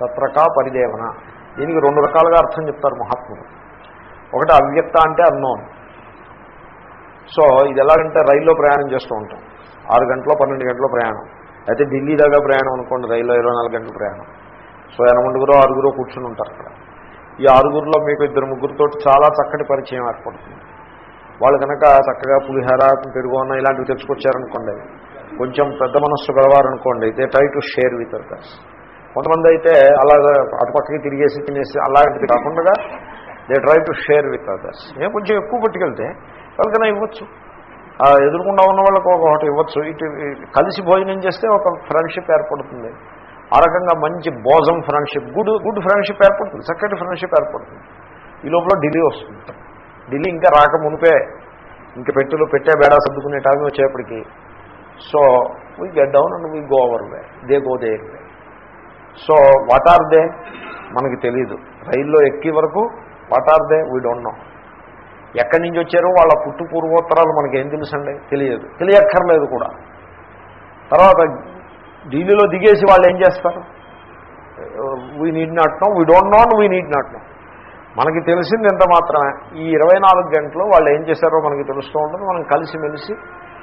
తత్రకా పరిదేవన దీనికి రెండు రకాలుగా అర్థం చెప్తారు మహాత్ములు ఒకటి అవ్యక్త అంటే అన్నోన్ సో ఇది ఎలాగంటే రైల్లో ప్రయాణం చేస్తూ ఉంటాం ఆరు గంటలో పన్నెండు గంటల ప్రయాణం అయితే ఢిల్లీ దాకా ప్రయాణం అనుకోండి రైల్లో ఇరవై నాలుగు గంటల ప్రయాణం సో ఎనమండుగురో ఆరుగురో కూర్చుని ఉంటారు అక్కడ ఈ ఆరుగురిలో మీకు ఇద్దరు ముగ్గురితో చాలా చక్కటి పరిచయం ఏర్పడుతుంది వాళ్ళు కనుక చక్కగా పులిహార పెరుగు అన్న ఇలాంటివి తెచ్చుకొచ్చారనుకోండి కొంచెం పెద్ద మనస్సు గలవారనుకోండి they try to share with others కొంతమంది అయితే అలాగ అటుపక్కకి తిరిగేసి తినేసి అలాంటిది కాకుండా they try to share with others ఏం కొంచెం ఎక్కువ పట్టుకెళ్తే వాళ్ళకైనా ఇవ్వచ్చు ఆ ఎదురుకుండా ఉన్న వాళ్ళకి ఒక ఒకటి ఇవ్వచ్చు ఇటు ఇటు కలిసి భోజనం చేస్తే ఒక ఫ్రెండ్షిప్ ఏర్పడుతుంది ఆ రకంగా మంచి బోజం ఫ్రెండ్షిప్ గుడ్ గుడ్ ఫ్రెండ్షిప్ ఏర్పడుతుంది చక్కటి ఫ్రెండ్షిప్ ఏర్పడుతుంది ఈ లోపల ఢిల్లీ వస్తుంది ఢిల్లీ ఇంకా రాక మునిపే ఇంక పెట్టెలు పెట్టే బేడా సర్దుకునే టైం వచ్చేప్పటికి so we get down and we go our way they go there way so what are they మనకి తెలియదు రైల్లో ఎక్కి వరకు what are they we don't know ఎక్కడి నుంచి వచ్చారో వాళ్ళ పుట్టు పూర్వోత్తరాలు మనకి ఏం తెలుసండి తెలియదు తెలియక్కర్లేదు కూడా తర్వాత ఢిల్లీలో దిగేసి వాళ్ళు ఏం చేస్తారు we need not know we don't know we need not know మనకి తెలిసింది ఎంత మాత్రమే ఈ ఇరవై నాలుగు గంటలు వాళ్ళు ఏం చేశారో మనకి తెలుస్తూ ఉంటుంది మనం కలిసిమెలిసి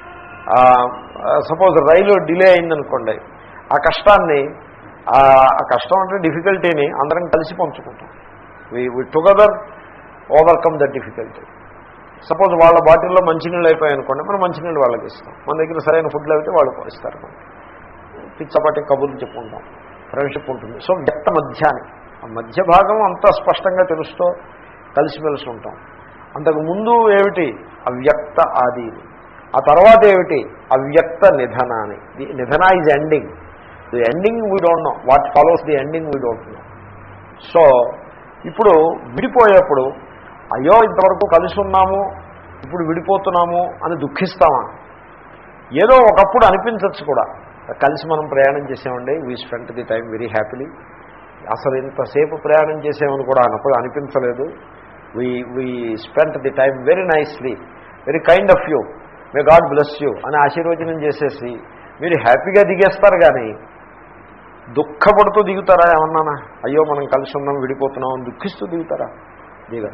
సపోజ్ రైలు డిలే అయిందనుకోండి ఆ కష్టాన్ని ఆ కష్టం అంటే డిఫికల్టీని అందరం కలిసి పంచుకుంటాం we we together overcome the difficulty suppose వాళ్ళ బాటిల్లో మంచినీళ్ళు అయిపోయాయి అనుకోండి మనం మంచినీళ్ళు వాళ్ళకి ఇస్తాం మన దగ్గర సరైన ఫుడ్లు అయితే వాళ్ళు ఇస్తారు మనకి పిచ్చపాటి కబుర్లు చెప్పుకుంటాం ఫ్రెండ్షిప్ ఉంటుంది సో వ్యక్త మధ్యాన్ని ఆ మధ్య భాగం అంతా స్పష్టంగా తెలుస్తూ కలిసిమెలిసి ఉంటాం అంతకు ముందు ఏమిటి అవ్యక్త ఆది ఆ తర్వాత ఏమిటి అవ్యక్త నిధన అని ది నిధన is ending the ending we don't know what follows the ending we don't know so ఇప్పుడు విడిపోయేప్పుడు అయ్యో ఇంతవరకు కలిసి ఉన్నాము ఇప్పుడు విడిపోతున్నాము అని దుఃఖిస్తామా ఏదో ఒకప్పుడు అనిపించవచ్చు కూడా కలిసి మనం ప్రయాణం చేసామండి we spent the time very happily అసలు ఇంతసేపు ప్రయాణం చేసామని కూడా అనప్పుడు అనిపించలేదు we we spent the time very nicely very kind of you may God bless you అని ఆశీర్వచనం చేసేసి మీరు హ్యాపీగా దిగేస్తారు కానీ దుఃఖపడుతూ దిగుతారా ఏమన్నానా అయ్యో మనం కలిసి ఉన్నాం విడిపోతున్నాం అని దుఃఖిస్తూ దిగుతారా దిగరు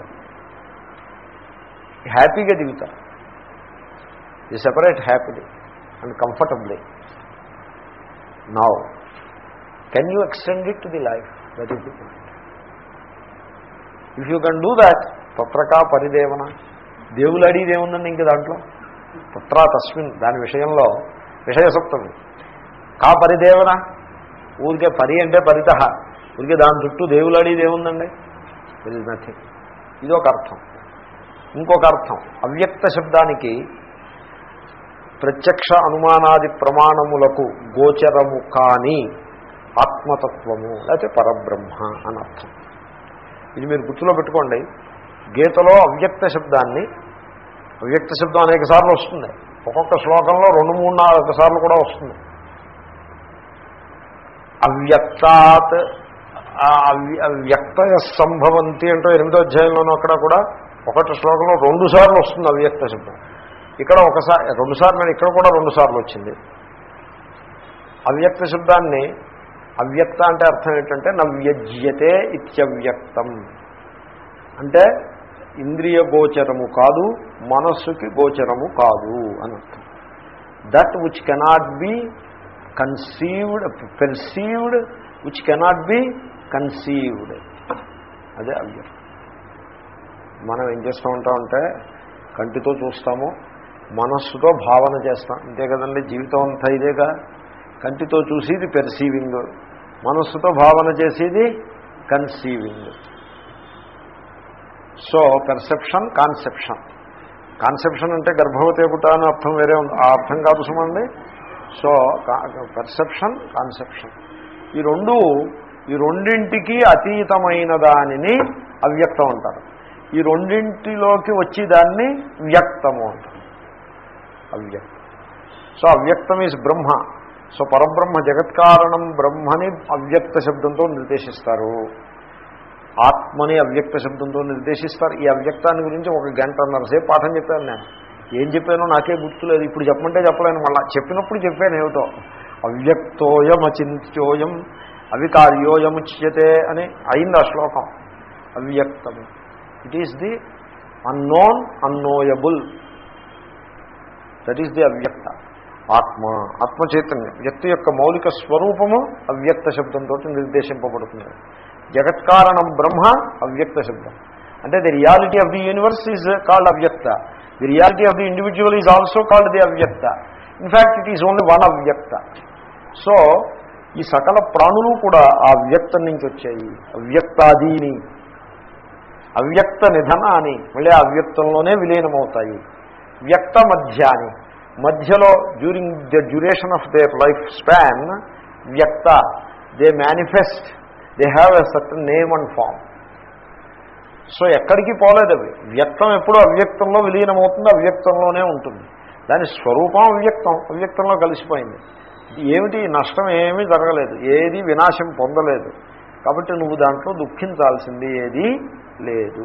హ్యాపీగా దిగుతారు the separate happily and comfortably now can you extend it to the life that is the point if you can do that తత్రకా పరిదేవన దేవులు అడిగేది ఏముందండి ఇంక దాంట్లో తత్రా తస్మిన్ దాని విషయంలో విషయసప్తమి కా పరిదేవన ఊరికే పరి అంటే పరిత ఊరికే దాని చుట్టూ దేవులు అడిగేది ఏముందండి ఇట్ ఈజ్ నథింగ్ ఇది ఒక అర్థం ఇంకొక అర్థం అవ్యక్త శబ్దానికి ప్రత్యక్ష అనుమానాది ప్రమాణములకు గోచరము కాని ఆత్మతత్వము లేకపోతే పరబ్రహ్మ అని అర్థం ఇది మీరు గుర్తులో పెట్టుకోండి గీతలో అవ్యక్త శబ్దాన్ని అవ్యక్త శబ్దం అనేక సార్లు వస్తుంది ఒక్కొక్క శ్లోకంలో రెండు మూడు నాలుగు సార్లు కూడా వస్తుంది అవ్యక్తాత్ అవ్యక్త సంభవంతి అంటూ ఎనిమిదో అధ్యాయంలోనూ అక్కడ కూడా ఒకటి శ్లోకంలో రెండు సార్లు వస్తుంది అవ్యక్త శబ్దం ఇక్కడ ఒకసారి రెండు సార్లు ఇక్కడ కూడా రెండు సార్లు వచ్చింది అవ్యక్త శబ్దాన్ని అవ్యక్త అంటే అర్థం ఏంటంటే నవ్యజ్యతే ఇత్యవ్యక్తం అంటే ఇంద్రియ గోచరము కాదు మనస్సుకి గోచరము కాదు అని అర్థం that which cannot be conceived perceived which cannot be conceived అదే అవ్యక్తం మనం ఏం చేస్తూ ఉంటామంటే కంటితో చూస్తాము మనస్సుతో భావన చేస్తాం అంతే కదండి జీవితం అంతా ఇదేగా కంటితో చూసేది పెర్సీవింగ్ మనస్సుతో భావన చేసేది conceiving so perception conception conception అంటే గర్భవతి పుట్ట అని అర్థం వేరే ఉంది ఆ అర్థం కాదు సుమండి సో పెర్సెప్షన్ కాన్సెప్షన్ ఈ రెండు ఈ రెండింటికి అతీతమైన దానిని అవ్యక్తం అంటారు ఈ రెండింటిలోకి వచ్చి దాన్ని వ్యక్తము అంటారు అవ్యక్తం సో అవ్యక్తం ఈజ్ బ్రహ్మ సో పరబ్రహ్మ జగత్కారణం బ్రహ్మని అవ్యక్త శబ్దంతో నిర్దేశిస్తారు ఆత్మని అవ్యక్త శబ్దంతో నిర్దేశిస్తారు ఈ అవ్యక్తాన్ని గురించి ఒక గంటన్నర సేపు పాఠం చెప్పాను నేను ఏం చెప్పానో నాకే గుర్తులేదు ఇప్పుడు చెప్పమంటే చెప్పలేను మళ్ళా చెప్పినప్పుడు చెప్పాను ఏమిటో అవ్యక్తోయం అచింత్యోయం అవికార్యోయముచ్యతే అని అయింది ఆ శ్లోకం అవ్యక్తము it is the unknown unknowable that is the అవ్యక్త ఆత్మ ఆత్మ చైతన్యం వ్యక్తి యొక్క మౌలిక స్వరూపము అవ్యక్త శబ్దంతో నిర్దేశింపబడుతుంది జగత్కారణం బ్రహ్మ అవ్యక్త శబ్దం అంటే the reality of the universe is called అవ్యక్త the reality of the individual is also called the అవ్యక్త in fact it is only one అవ్యక్త సో ఈ సకల ప్రాణులు కూడా ఆ అవ్యక్తం నుంచి వచ్చాయి అవ్యక్తాదీని అవ్యక్త నిధన అని మళ్ళీ ఆ అవ్యక్తంలోనే విలీనమవుతాయి వ్యక్త మధ్యాని మధ్యలో during the duration of their life span వ్యక్త they manifest they have a certain name and form so ఎక్కడికి పోలేదు అవి వ్యక్తం ఎప్పుడూ అవ్యక్తంలో విలీనమవుతుంది అవ్యక్తంలోనే ఉంటుంది దాని స్వరూపం అవ్యక్తం అవ్యక్తంలో కలిసిపోయింది ఏమిటి నష్టం ఏమీ జరగలేదు ఏది వినాశం పొందలేదు కాబట్టి నువ్వు దాంట్లో దుఃఖించాల్సింది ఏది లేదు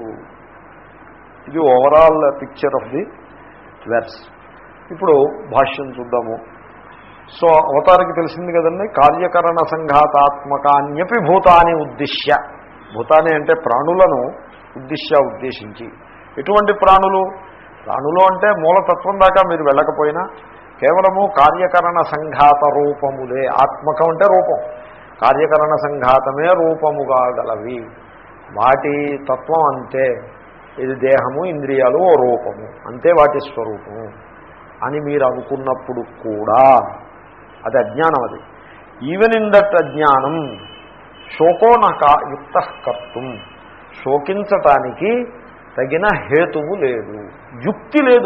ఇది overall picture of the verse ఇప్పుడు భాష్యం చూద్దాము సో అవతారికి తెలిసింది కదండి కార్యకరణ సంఘాతాత్మకాన్యపి భూతాన్ని ఉద్దిశ్య భూతాన్ని అంటే ప్రాణులను ఉద్దిశ్య ఉద్దేశించి ఎటువంటి ప్రాణులు ప్రాణులు అంటే మూలతత్వం దాకా మీరు వెళ్ళకపోయినా కేవలము కార్యకరణ సంఘాత రూపములే ఆత్మకం అంటే రూపం కార్యకరణ సంఘాతమే రూపముగా గలవి వాటి తత్వం అంతే ఇది దేహము ఇంద్రియాలు ఓ రూపము అంతే వాటి స్వరూపము అని మీరు అనుకున్నప్పుడు కూడా అది అజ్ఞానం అది ఈవెన్ ఇన్ దట్ అజ్ఞానం శోకోనక యుక్త కర్తం శోకించటానికి తగిన హేతువు లేదు యుక్తి లేదు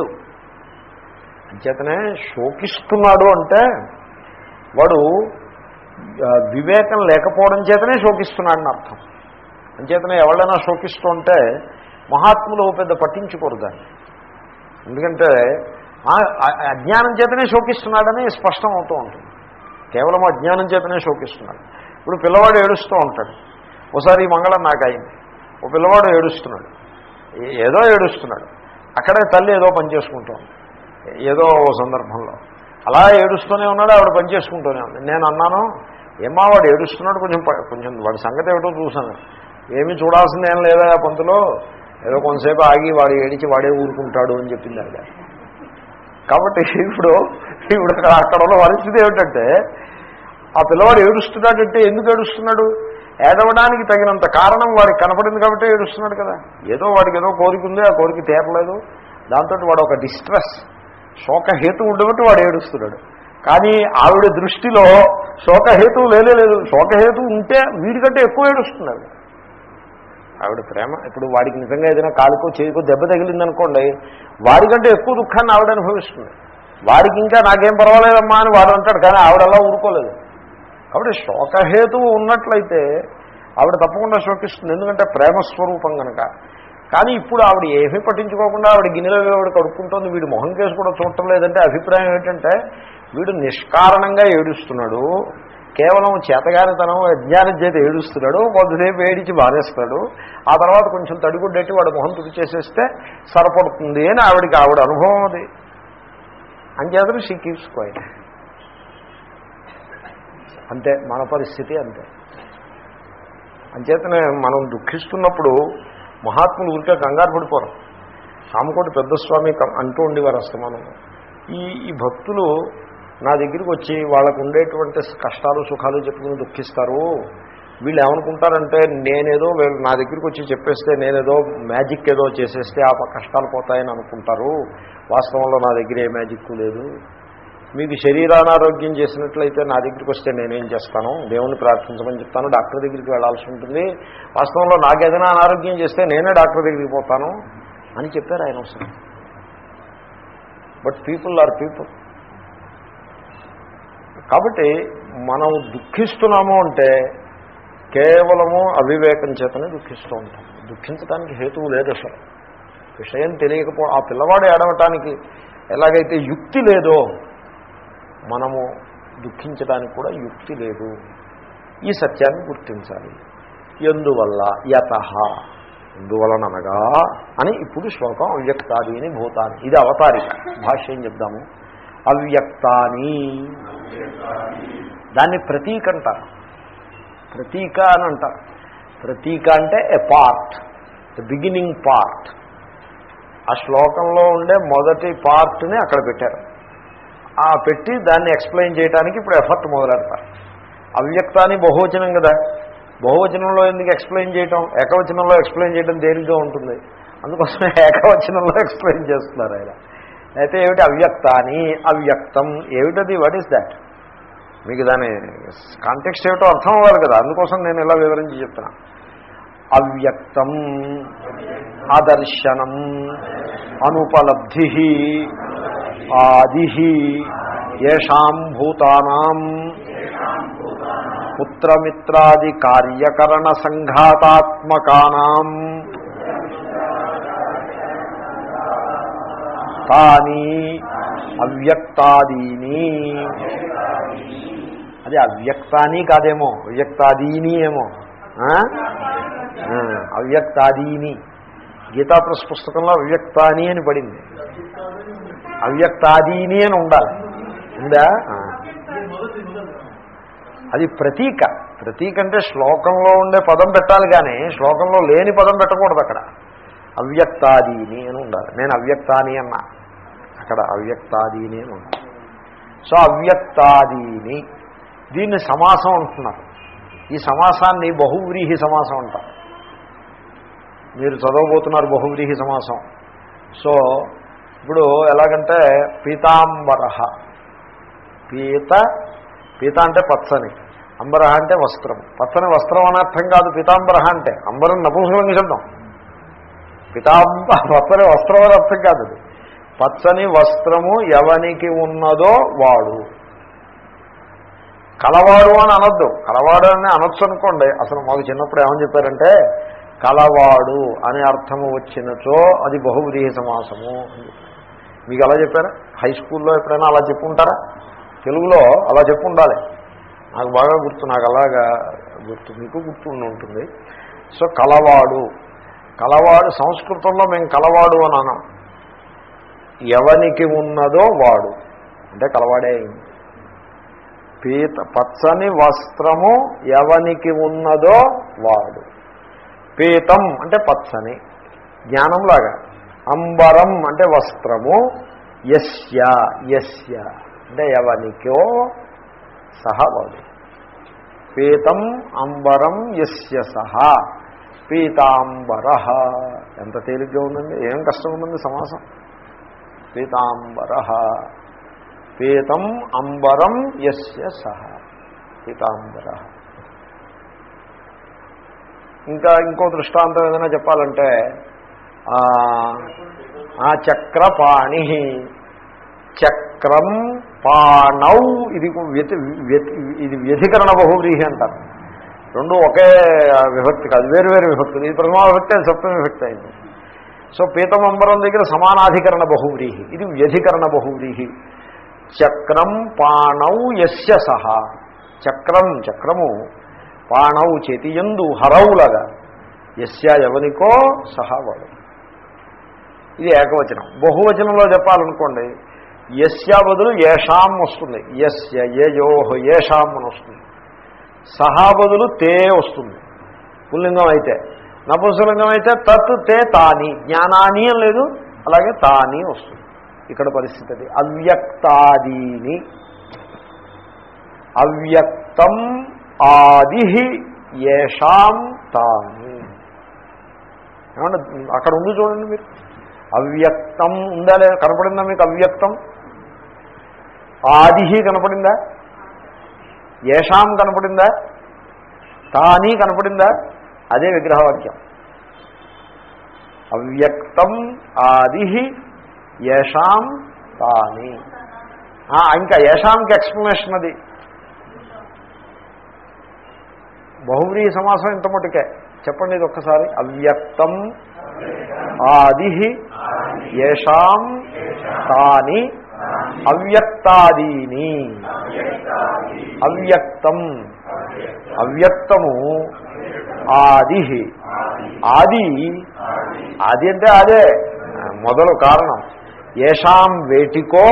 అంచేతనే శోకిస్తున్నాడు అంటే వాడు ఆ, వివేకం లేకపోవడం చేతనే శోకిస్తున్నాడని అర్థం అంచేతనే ఎవరైనా శోకిస్తూ ఉంటే మహాత్ములు పెద్ద పట్టించుకోరు దాన్ని ఎందుకంటే ఆ- ఆ- అజ్ఞానం చేతనే శోకిస్తున్నాడని స్పష్టం అవుతూ ఉంటుంది కేవలం అజ్ఞానం చేతనే శోకిస్తున్నాడు ఇప్పుడు పిల్లవాడు ఏడుస్తూ ఉంటాడు ఒకసారి ఈ మంగళం నాకు అయింది ఓ పిల్లవాడు ఏడుస్తున్నాడు ఏ- ఏదో ఏడుస్తున్నాడు అక్కడే తల్లి ఏదో పని చేసుకుంటూ ఉంది ఏదో ఓ సందర్భంలో అలా ఏడుస్తూనే ఉన్నాడు ఆవిడ పని చేసుకుంటూనే ఉంది నేను అన్నాను ఏమా వాడు ఏడుస్తున్నాడు కొంచెం ప- కొంచెం వాడి సంగతి ఏమిటో చూశాను ఏమీ చూడాల్సింది ఏం లేదా ఆ పంతులో ఏదో కొంతసేపు ఆగి వాడు ఏడిచి వాడే ఊరుకుంటాడు అని చెప్పింది ఆవిడ కాబట్టి ఇప్పుడు ఇప్పుడు అక్కడ అక్కడ ఉన్న పరిస్థితి ఏమిటంటే ఆ పిల్లవాడు ఏడుస్తున్నాడంటే ఎందుకు ఏడుస్తున్నాడు ఏడవడానికి తగినంత కారణం వాడికి కనపడింది కాబట్టి ఏడుస్తున్నాడు కదా ఏదో వాడికి ఏదో కోరిక ఉంది ఆ కోరిక తీరలేదు దాంతో వాడు ఒక డిస్ట్రెస్ శోకహేతు ఉండబట్టి వాడు ఏడుస్తున్నాడు కానీ ఆవిడ దృష్టిలో శోకహేతు లేనే లేదు శోకహేతు ఉంటే వీడికంటే ఎక్కువ ఏడుస్తున్నాడు ఆవిడ ప్రేమ ఇప్పుడు వాడికి నిజంగా ఏదైనా కాలుకో చేతికో దెబ్బ తగిలిందనుకోండి వాడికంటే ఎక్కువ దుఃఖాన్ని ఆవిడ అనుభవిస్తుంది వాడికి ఇంకా నాకేం పర్వాలేదమ్మా అని వాడు అంటాడు కానీ ఆవిడ అలా ఊరుకోలేదు కాబట్టి శోకహేతువు ఉన్నట్లయితే ఆవిడ తప్పకుండా శోకిస్తుంది ఎందుకంటే ప్రేమ స్వరూపం కనుక కానీ ఇప్పుడు ఆవిడ ఏమీ పట్టించుకోకుండా ఆవిడ గిన్నెలో ఆవిడ కడుక్కుంటోంది వీడు మొహం కేసు కూడా చూడటం లేదంటే అభిప్రాయం ఏంటంటే వీడు నిష్కారణంగా ఏడుస్తున్నాడు కేవలం చేతగానితనం అజ్ఞానం చేత ఏడుస్తున్నాడు కొంతసేపు ఏడిచి బాధేస్తాడు ఆ తర్వాత కొంచెం తడిగుడ్డెట్టి వాడు మొహం తుడిచేసేస్తే సరిపడుతుంది అని ఆవిడికి ఆవిడ అనుభవం అది అంచేతను షీ కీప్స్ క్వైట్ అంతే మన పరిస్థితి అంతే అంచేతనే మనం దుఃఖిస్తున్నప్పుడు మహాత్ములు ఊరికే కంగారు పడిపోరు రామకోటి పెద్ద స్వామి క- అంటూ ఉండేవారు అస్తమానం ఈ ఈ భక్తులు నా దగ్గరికి వచ్చి వాళ్ళకు ఉండేటువంటి కష్టాలు సుఖాలు చెప్పుకుని దుఃఖిస్తారు వీళ్ళు ఏమనుకుంటారంటే నేనేదో వీళ్ళు నా దగ్గరికి వచ్చి చెప్పేస్తే నేనేదో మ్యాజిక్ ఏదో చేసేస్తే ఆ కష్టాలు పోతాయని అనుకుంటారు వాస్తవంలో నా దగ్గర ఏ మ్యాజిక్ లేదు మీకు శరీరానారోగ్యం చేసినట్లయితే నా దగ్గరికి వస్తే నేనేం చేస్తాను దేవుణ్ణి ప్రార్థించమని చెప్తాను డాక్టర్ దగ్గరికి వెళ్ళాల్సి ఉంటుంది వాస్తవంలో నాకు ఏదైనా అనారోగ్యం చేస్తే నేనే డాక్టర్ దగ్గరికి పోతాను అని చెప్పారు ఆయన అవసరం బట్ పీపుల్ ఆర్ పీపుల్ కాబట్టి మనం దుఃఖిస్తున్నాము అంటే కేవలము అవివేకం చేతనే దుఃఖిస్తూ ఉంటాం దుఃఖించడానికి హేతువు లేదు అసలు విషయం తెలియకపో ఆ పిల్లవాడు ఏడవటానికి ఎలాగైతే యుక్తి లేదో మనము దుఃఖించడానికి కూడా యుక్తి లేదు ఈ సత్యాన్ని గుర్తించాలి ఎందువల్ల యత ఎందువలననగా అని ఇప్పుడు శ్లోకం అవ్యక్తాదీని భూతాన్ని ఇది అవతారిక భాష్యం చెప్దాము అవ్యక్తాని దాన్ని ప్రతీక అంటారు ప్రతీక అని అంటారు ప్రతీక అంటే a part the beginning part ఆ శ్లోకంలో ఉండే మొదటి పార్ట్ని అక్కడ పెట్టారు ఆ పెట్టి దాన్ని ఎక్స్ప్లెయిన్ చేయడానికి ఇప్పుడు ఎఫర్ట్ మొదలెడతారు అవ్యక్తాన్ని బహువచనం కదా బహువచనంలో ఎందుకు ఎక్స్ప్లెయిన్ చేయటం ఏకవచనంలో ఎక్స్ప్లెయిన్ చేయడం తేలిగ్గా ఉంటుంది అందుకోసం ఏకవచనంలో ఎక్స్ప్లెయిన్ చేస్తున్నారు ఆయన అయితే ఏమిటి అవ్యక్తాని అవ్యక్తం ఏమిటది వాట్ ఈస్ దాట్ మీకు దాని కాంటెక్స్ట్ ఏమిటో అర్థం అవ్వాలి కదా అందుకోసం నేను ఇలా వివరించి చెప్తున్నా అవ్యక్తం అదర్శనం అనుపలబ్ధి ఆది ఏషాం భూతానాం పుత్రమిత్రాది కార్యకరణ సంఘాతాత్మకానాం తాని అవ్యక్తాదీని అది అవ్యక్తాని కాదేమో అవ్యక్తాదీని ఏమో ఆ? ఆ, అవ్యక్తాదీని గీతా ప్రెస్ పుస్తకంలో అవ్యక్తాని అని పడింది అవ్యక్తాదీని అని ఉండాలి ఉందా ఆ. అది ప్రతీక ప్రతీక అంటే శ్లోకంలో ఉండే పదం పెట్టాలి కానీ శ్లోకంలో లేని పదం పెట్టకూడదు అక్కడ అవ్యక్తాదీని అని ఉండాలి నేను అవ్యక్తాని అన్నా అక్కడ అవ్యక్తాదీని అని ఉండాలి సో అవ్యక్తాదీని దీన్ని సమాసం అంటున్నారు ఈ సమాసాన్ని బహువ్రీహి సమాసం అంటారు మీరు చదవబోతున్నారు బహువ్రీహి సమాసం సో ఇప్పుడు ఎలాగంటే పీతాంబర పీత పీత అంటే పచ్చని అంబర అంటే వస్త్రం పచ్చని వస్త్రం అని అర్థం కాదు పీతాంబర అంటే అంబరం నపుంసకం శబ్దం పీతాంబ పచ్చని వస్త్రం అని అర్థం కాదు అది పచ్చని వస్త్రము ఎవనికి ఉన్నదో వాడు కలవాడు అని అనొద్దు కలవాడు అని అనొచ్చు అనుకోండి అసలు మాకు చిన్నప్పుడు ఏమని చెప్పారంటే కలవాడు అనే అర్థము వచ్చినచో అది బహువ్రీహి సమాసము అని చెప్పారు. మీకు అలా చెప్పారా హై స్కూల్లో ఎప్పుడైనా అలా చెప్పుంటారా తెలుగులో అలా చెప్పు ఉండాలి నాకు బాగా గుర్తు నాకు అలాగా గుర్తు మీకు గుర్తు ఉండి ఉంటుంది సో కలవాడు కలవాడు సంస్కృతంలో మేము కలవాడు అని అన్నాం ఎవనికి ఉన్నదో వాడు అంటే కలవాడే అయింది పీత పచ్చని వస్త్రము ఎవనికి ఉన్నదో వాడు పీతం అంటే పచ్చని జ్ఞానంలాగా అంబరం అంటే వస్త్రము యస్య యస్య అంటే ఎవనికో సహా వాడు పీతం అంబరం యస్య సహా పీతాంబర ఎంత తేలిగ్గా ఉందండి ఏం కష్టం ఉందండి సమాసం పీతాంబర పీతం అంబరం యస్య సహ పీతాంబర ఇంకా ఇంకో దృష్టాంతం ఏదైనా చెప్పాలంటే ఆ, ఆ చక్రపాణి చక్రం పాణౌ ఇది వ్యతి వ్యతి ఇది వ్యధికరణ బహువ్రీహి అంటారు రెండు ఒకే విభక్తి కాదు వేరు వేరు విభక్తులు ఇది ప్రథమా విభక్తి అది సప్తమ విభక్తి అయింది సో పీతమంబరం దగ్గర సమానాధికరణ బహువ్రీహి ఇది వ్యధికరణ బహువ్రీహి చక్రం పాణౌ యస్య సహా చక్రం చక్రము పాణౌ చేతి ఎందు హరవులాగా యస్య ఎవనికో సహా వాడు ఇది ఏకవచనం బహువచనంలో చెప్పాలనుకోండి యస్య బదులు ఏషాం వస్తుంది యస్య యయోహ ఏషాం అని వస్తుంది సహా బదులు తే వస్తుంది పుల్లింగం అయితే నపుంసలింగం అయితే తత్ తే తాని జ్ఞానాని అని లేదు అలాగే తాని వస్తుంది ఇక్కడ పరిస్థితి అది అవ్యక్తాదీని అవ్యక్తం ఆది ఏషాం తాని ఏమన్నా అక్కడ ఉంది చూడండి మీరు అవ్యక్తం ఉందా లేదా కనపడిందా మీకు అవ్యక్తం ఆది కనపడిందా ఏషాం కనపడిందా తాని కనపడిందా అదే విగ్రహవాక్యం అవ్యక్తం ఆది ఏషాం తాని ఆ, ఇంకా ఏషాంకి ఎక్స్ప్లెనేషన్ అది బహువ్రీ సమాసం ఇంత మటుకే చెప్పండి ఇది ఒక్కసారి అవ్యక్తం ఆది ఏషాం తాని అవ్యక్తాదీని అవ్యక్తం అవ్యక్తము ఆది ఆది ఆది అంటే అదే మొదలు కారణం ఏషాం వేటికో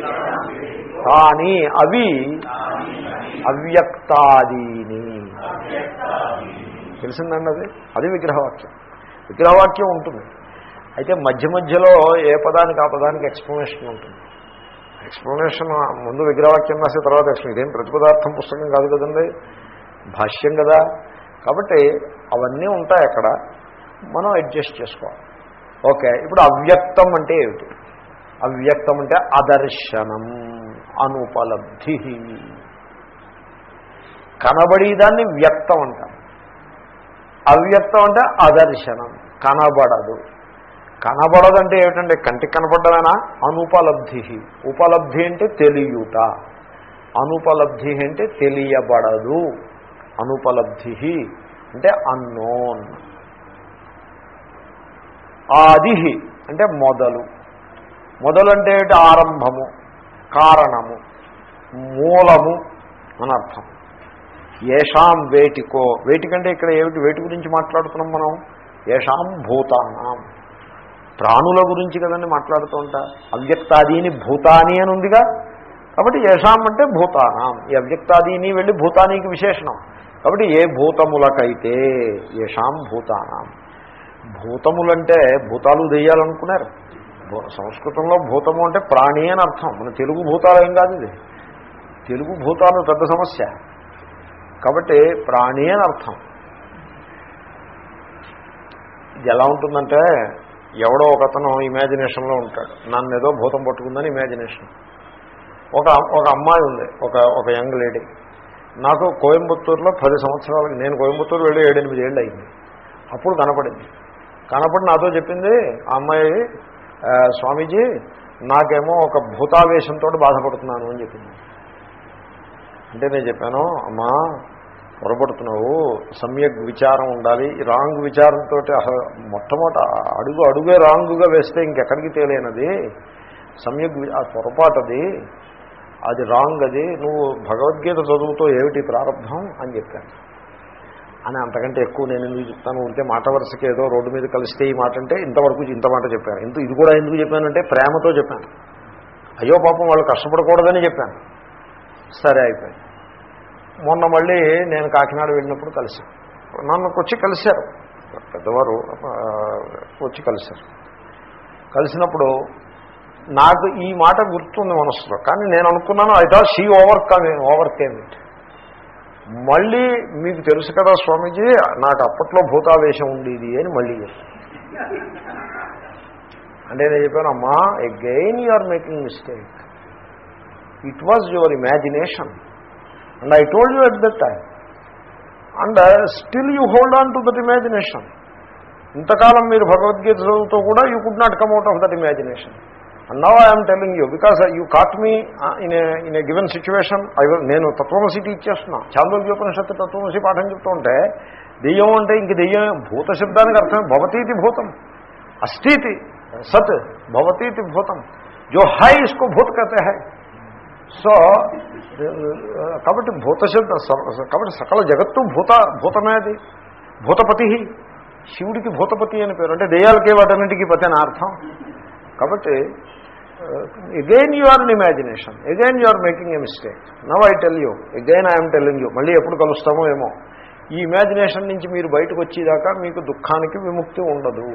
కానీ అవి అవ్యక్తాదీని తెలిసిందండి అది అది విగ్రహవాక్యం విగ్రహవాక్యం ఉంటుంది అయితే మధ్య మధ్యలో ఏ పదానికి ఆ పదానికి ఎక్స్ప్లెనేషన్ ఉంటుంది ఎక్స్ప్లెనేషన్ ముందు విగ్రహవాక్యం రాసే తర్వాత ఎక్స్ప్లెయిన్ ఇదేం ప్రతిపదార్థం పుస్తకం కాదు కదండి భాష్యం కదా కాబట్టి అవన్నీ ఉంటాయి అక్కడ మనం అడ్జస్ట్ చేసుకోవాలి ఓకే ఇప్పుడు అవ్యక్తం అంటే ఏమిటి అవ్యక్తం అంటే అదర్శనం అనుపలబ్ధి కనబడేదాన్ని వ్యక్తం అంటారు అవ్యక్తం అంటే అదర్శనం కనబడదు కనబడదంటే ఏమిటంటే కంటికి కనపడ్డమేనా అనుపలబ్ధి ఉపలబ్ధి అంటే తెలియుట అనుపలబ్ధి అంటే తెలియబడదు అనుపలబ్ధి అంటే అన్నోన్ ఆది అంటే మొదలు మొదలు అంటే ఏమిటి ఆరంభము కారణము మూలము అని అర్థం ఏషాం వేటికో వేటికంటే ఇక్కడ ఏమిటి వేటి గురించి మాట్లాడుతున్నాం మనం ఏషాం భూతానాం ప్రాణుల గురించి కదండి మాట్లాడుతూ ఉంటా అవ్యక్తాదీని భూతాని అని ఉందిగా కాబట్టి ఏషాం అంటే భూతానాం ఈ అవ్యక్తాదీని వెళ్ళి భూతానికి విశేషణం కాబట్టి ఏ భూతములకైతే ఏషాం భూతానాం భూతములంటే భూతాలు దెయ్యాలనుకున్నారు భూ- సంస్కృతంలో భూతము అంటే ప్రాణి అని అర్థం మన తెలుగు భూతాలు ఏం కాదు ఇది తెలుగు భూతాలు పెద్ద సమస్య కాబట్టి ప్రాణి అని అర్థం ఇది ఎలా ఉంటుందంటే ఎవడో ఒకతను ఇమాజినేషన్లో ఉంటాడు నన్ను ఏదో భూతం పట్టుకుందని ఇమాజినేషన్ ఒక ఒక అమ్మాయి ఉంది ఒక ఒక యంగ్ లేడీ నాకు కోయంబత్తూరులో పది సంవత్సరాలకి నేను కోయంబత్తూరు వెళ్ళి ఏడెనిమిది ఏళ్ళు అయింది అప్పుడు కనపడింది కనపడి నాతో చెప్పింది ఆ అమ్మాయి "ఆ, స్వామీజీ నాకేమో ఒక భూతావేశంతో బాధపడుతున్నాను అని చెప్పింది అంటే నేను చెప్పాను అమ్మా పొరపడుతున్నావు సమ్యక్ విచారం ఉండాలి ఈ రాంగ్ విచారంతో అసలు మొట్టమొదట అడుగు అడుగే రాంగుగా వేస్తే ఇంకెక్కడికి తేలేనది సమ్యక్ వి- ఆ పొరపాటది అది రాంగ్ అది నువ్వు భగవద్గీత చదువుతో ఏమిటి ప్రారంభం అని చెప్పాను అని అంతకంటే ఎక్కువ నేను ఎందుకు చెప్తాను ఉంటే మాట వరుసకి ఏదో రోడ్డు మీద కలిస్తే ఈ మాట అంటే ఇంతవరకు ఇంత మాట చెప్పాను ఇంత ఇది కూడా ఎందుకు చెప్పానంటే ప్రేమతో చెప్పాను అయ్యో పాపం వాళ్ళు కష్టపడకూడదని చెప్పాను సరే అయిపోయింది మొన్న మళ్ళీ నేను కాకినాడ వెళ్ళినప్పుడు కలిశాను నన్ను వచ్చి కలిశారు పెద్దవారు ఆ, వచ్చి కలిశారు కలిసినప్పుడు నాకు ఈ మాట గుర్తుంది మనసులో కానీ నేను అనుకున్నాను I thought she over come over came it మళ్ళీ మీకు తెలుసు కదా స్వామీజీ నాకు అప్పట్లో భూతావేశం ఉండేది అని మళ్ళీ చెప్పాను అంటే నేను చెప్పాను అమ్మా again you are making mistake it was your imagination and I told you at that time and still you hold on to that imagination ఇంతకాలం మీరు భగవద్గీత చదువుతో కూడా you could not come out of that imagination and now I'm telling you because you caught me in in a given situation I నేను తత్వమసి ఇచ్చేస్తున్నా చాందోగ్యోపనిషత్తు తత్వమసి పాఠం చెప్తూ ఉంటే దెయ్యం అంటే ఇంక దెయ్యం భూత శబ్దానికి అర్థం భవతీతి భూతం అస్థితి సత్ భవతీతి భూతం జో హై ఇస్కో భూత్ కతే హై సో కాబట్టి భూత శబ్ద కాబట్టి సకల జగత్తు భూత భూతమే అది భూతపతి శివుడికి భూతపతి అని పేరు అంటే దెయ్యాలకే వాటన్నిటికీ పతి అని అర్థం కాబట్టి again you are in imagination again you are making a mistake now I tell you again I'm telling you మళ్ళీ ఎప్పుడు కలుస్తామో ఏమో ఈ ఇమాజినేషన్ నుంచి మీరు బయటకు వచ్చేదాకా మీకు దుఃఖానికి విముక్తి ఉండదు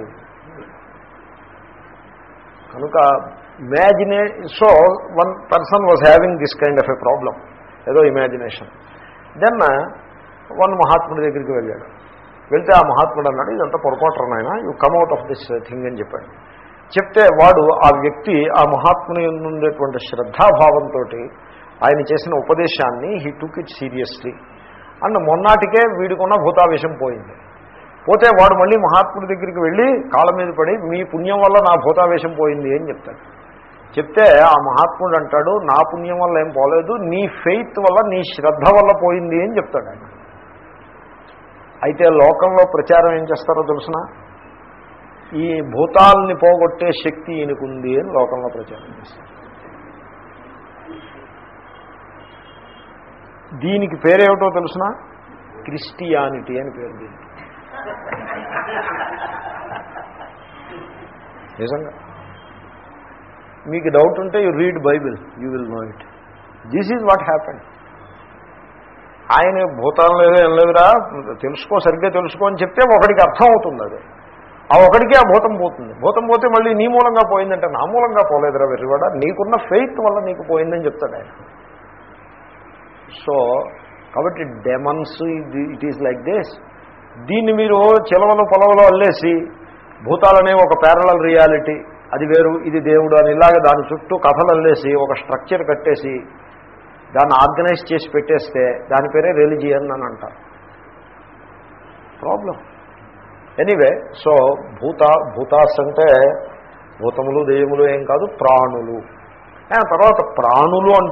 కనుక imagine so one person was having this kind of a problem ఏదో ఇమాజినేషన్ దెన్ వన్ మహాత్ముడి దగ్గరికి వెళ్ళాడు వెళ్తే ఆ మహాత్ముడు అన్నాడు ఇదంతా పొరపాటు నాయన you come out of this thing అని చెప్పాడు చెప్తే వాడు ఆ వ్యక్తి ఆ మహాత్ముని ఉండేటువంటి శ్రద్ధాభావంతో ఆయన చేసిన ఉపదేశాన్ని he took it seriously and మొన్నాటికే వీడికున్న భూతావేశం పోయింది పోతే వాడు మళ్ళీ మహాత్ముడి దగ్గరికి వెళ్ళి కాళ్ళ మీద పడి మీ పుణ్యం వల్ల నా భూతావేశం పోయింది అని చెప్తాడు చెప్తే ఆ మహాత్ముడు అంటాడు నా పుణ్యం వల్ల ఏం పోలేదు నీ ఫెయిత్ వల్ల నీ శ్రద్ధ వల్ల పోయింది అని చెప్తాడు ఆయన అయితే లోకంలో ప్రచారం ఏం చేస్తారో తెలుసిన ఈ భూతాల్ని పోగొట్టే శక్తి ఈయనకుంది అని లోకంలో ప్రచారం చేస్తారు దీనికి పేరేమిటో తెలుసిన క్రిస్టియానిటీ అని పేరు దీనికి నిజంగా మీకు డౌట్ ఉంటే you read Bible you will know it this is what happen ఆయన భూతాలు లేదు ఏం లేదురా తెలుసుకో సరిగ్గా తెలుసుకో అని చెప్తే ఒకడికి అర్థం అవుతుంది అది ఆ ఒకడికి ఆ భూతం పోతుంది భూతం పోతే మళ్ళీ నీ మూలంగా పోయిందంటే నా మూలంగా పోలేదురా వెర్రివాడ నీకున్న ఫెయిత్ వల్ల నీకు పోయిందని చెప్తాడు ఆయన సో కాబట్టి demons it is like this దీన్ని మీరు చిలవలు పొలవలో అల్లేసి భూతాలనే ఒక ప్యారలల్ రియాలిటీ అది వేరు ఇది దేవుడు అని ఇలాగ దాని చుట్టూ కథలు అల్లేసి ఒక స్ట్రక్చర్ కట్టేసి దాన్ని ఆర్గనైజ్ చేసి పెట్టేస్తే దాని పేరే రిలిజియన్ అని అంటారు ప్రాబ్లం ఎనీవే సో భూత భూతాస్ అంటే భూతములు దెయ్యములు ఏం కాదు ప్రాణులు ఆ తర్వాత ప్రాణులు అంటూ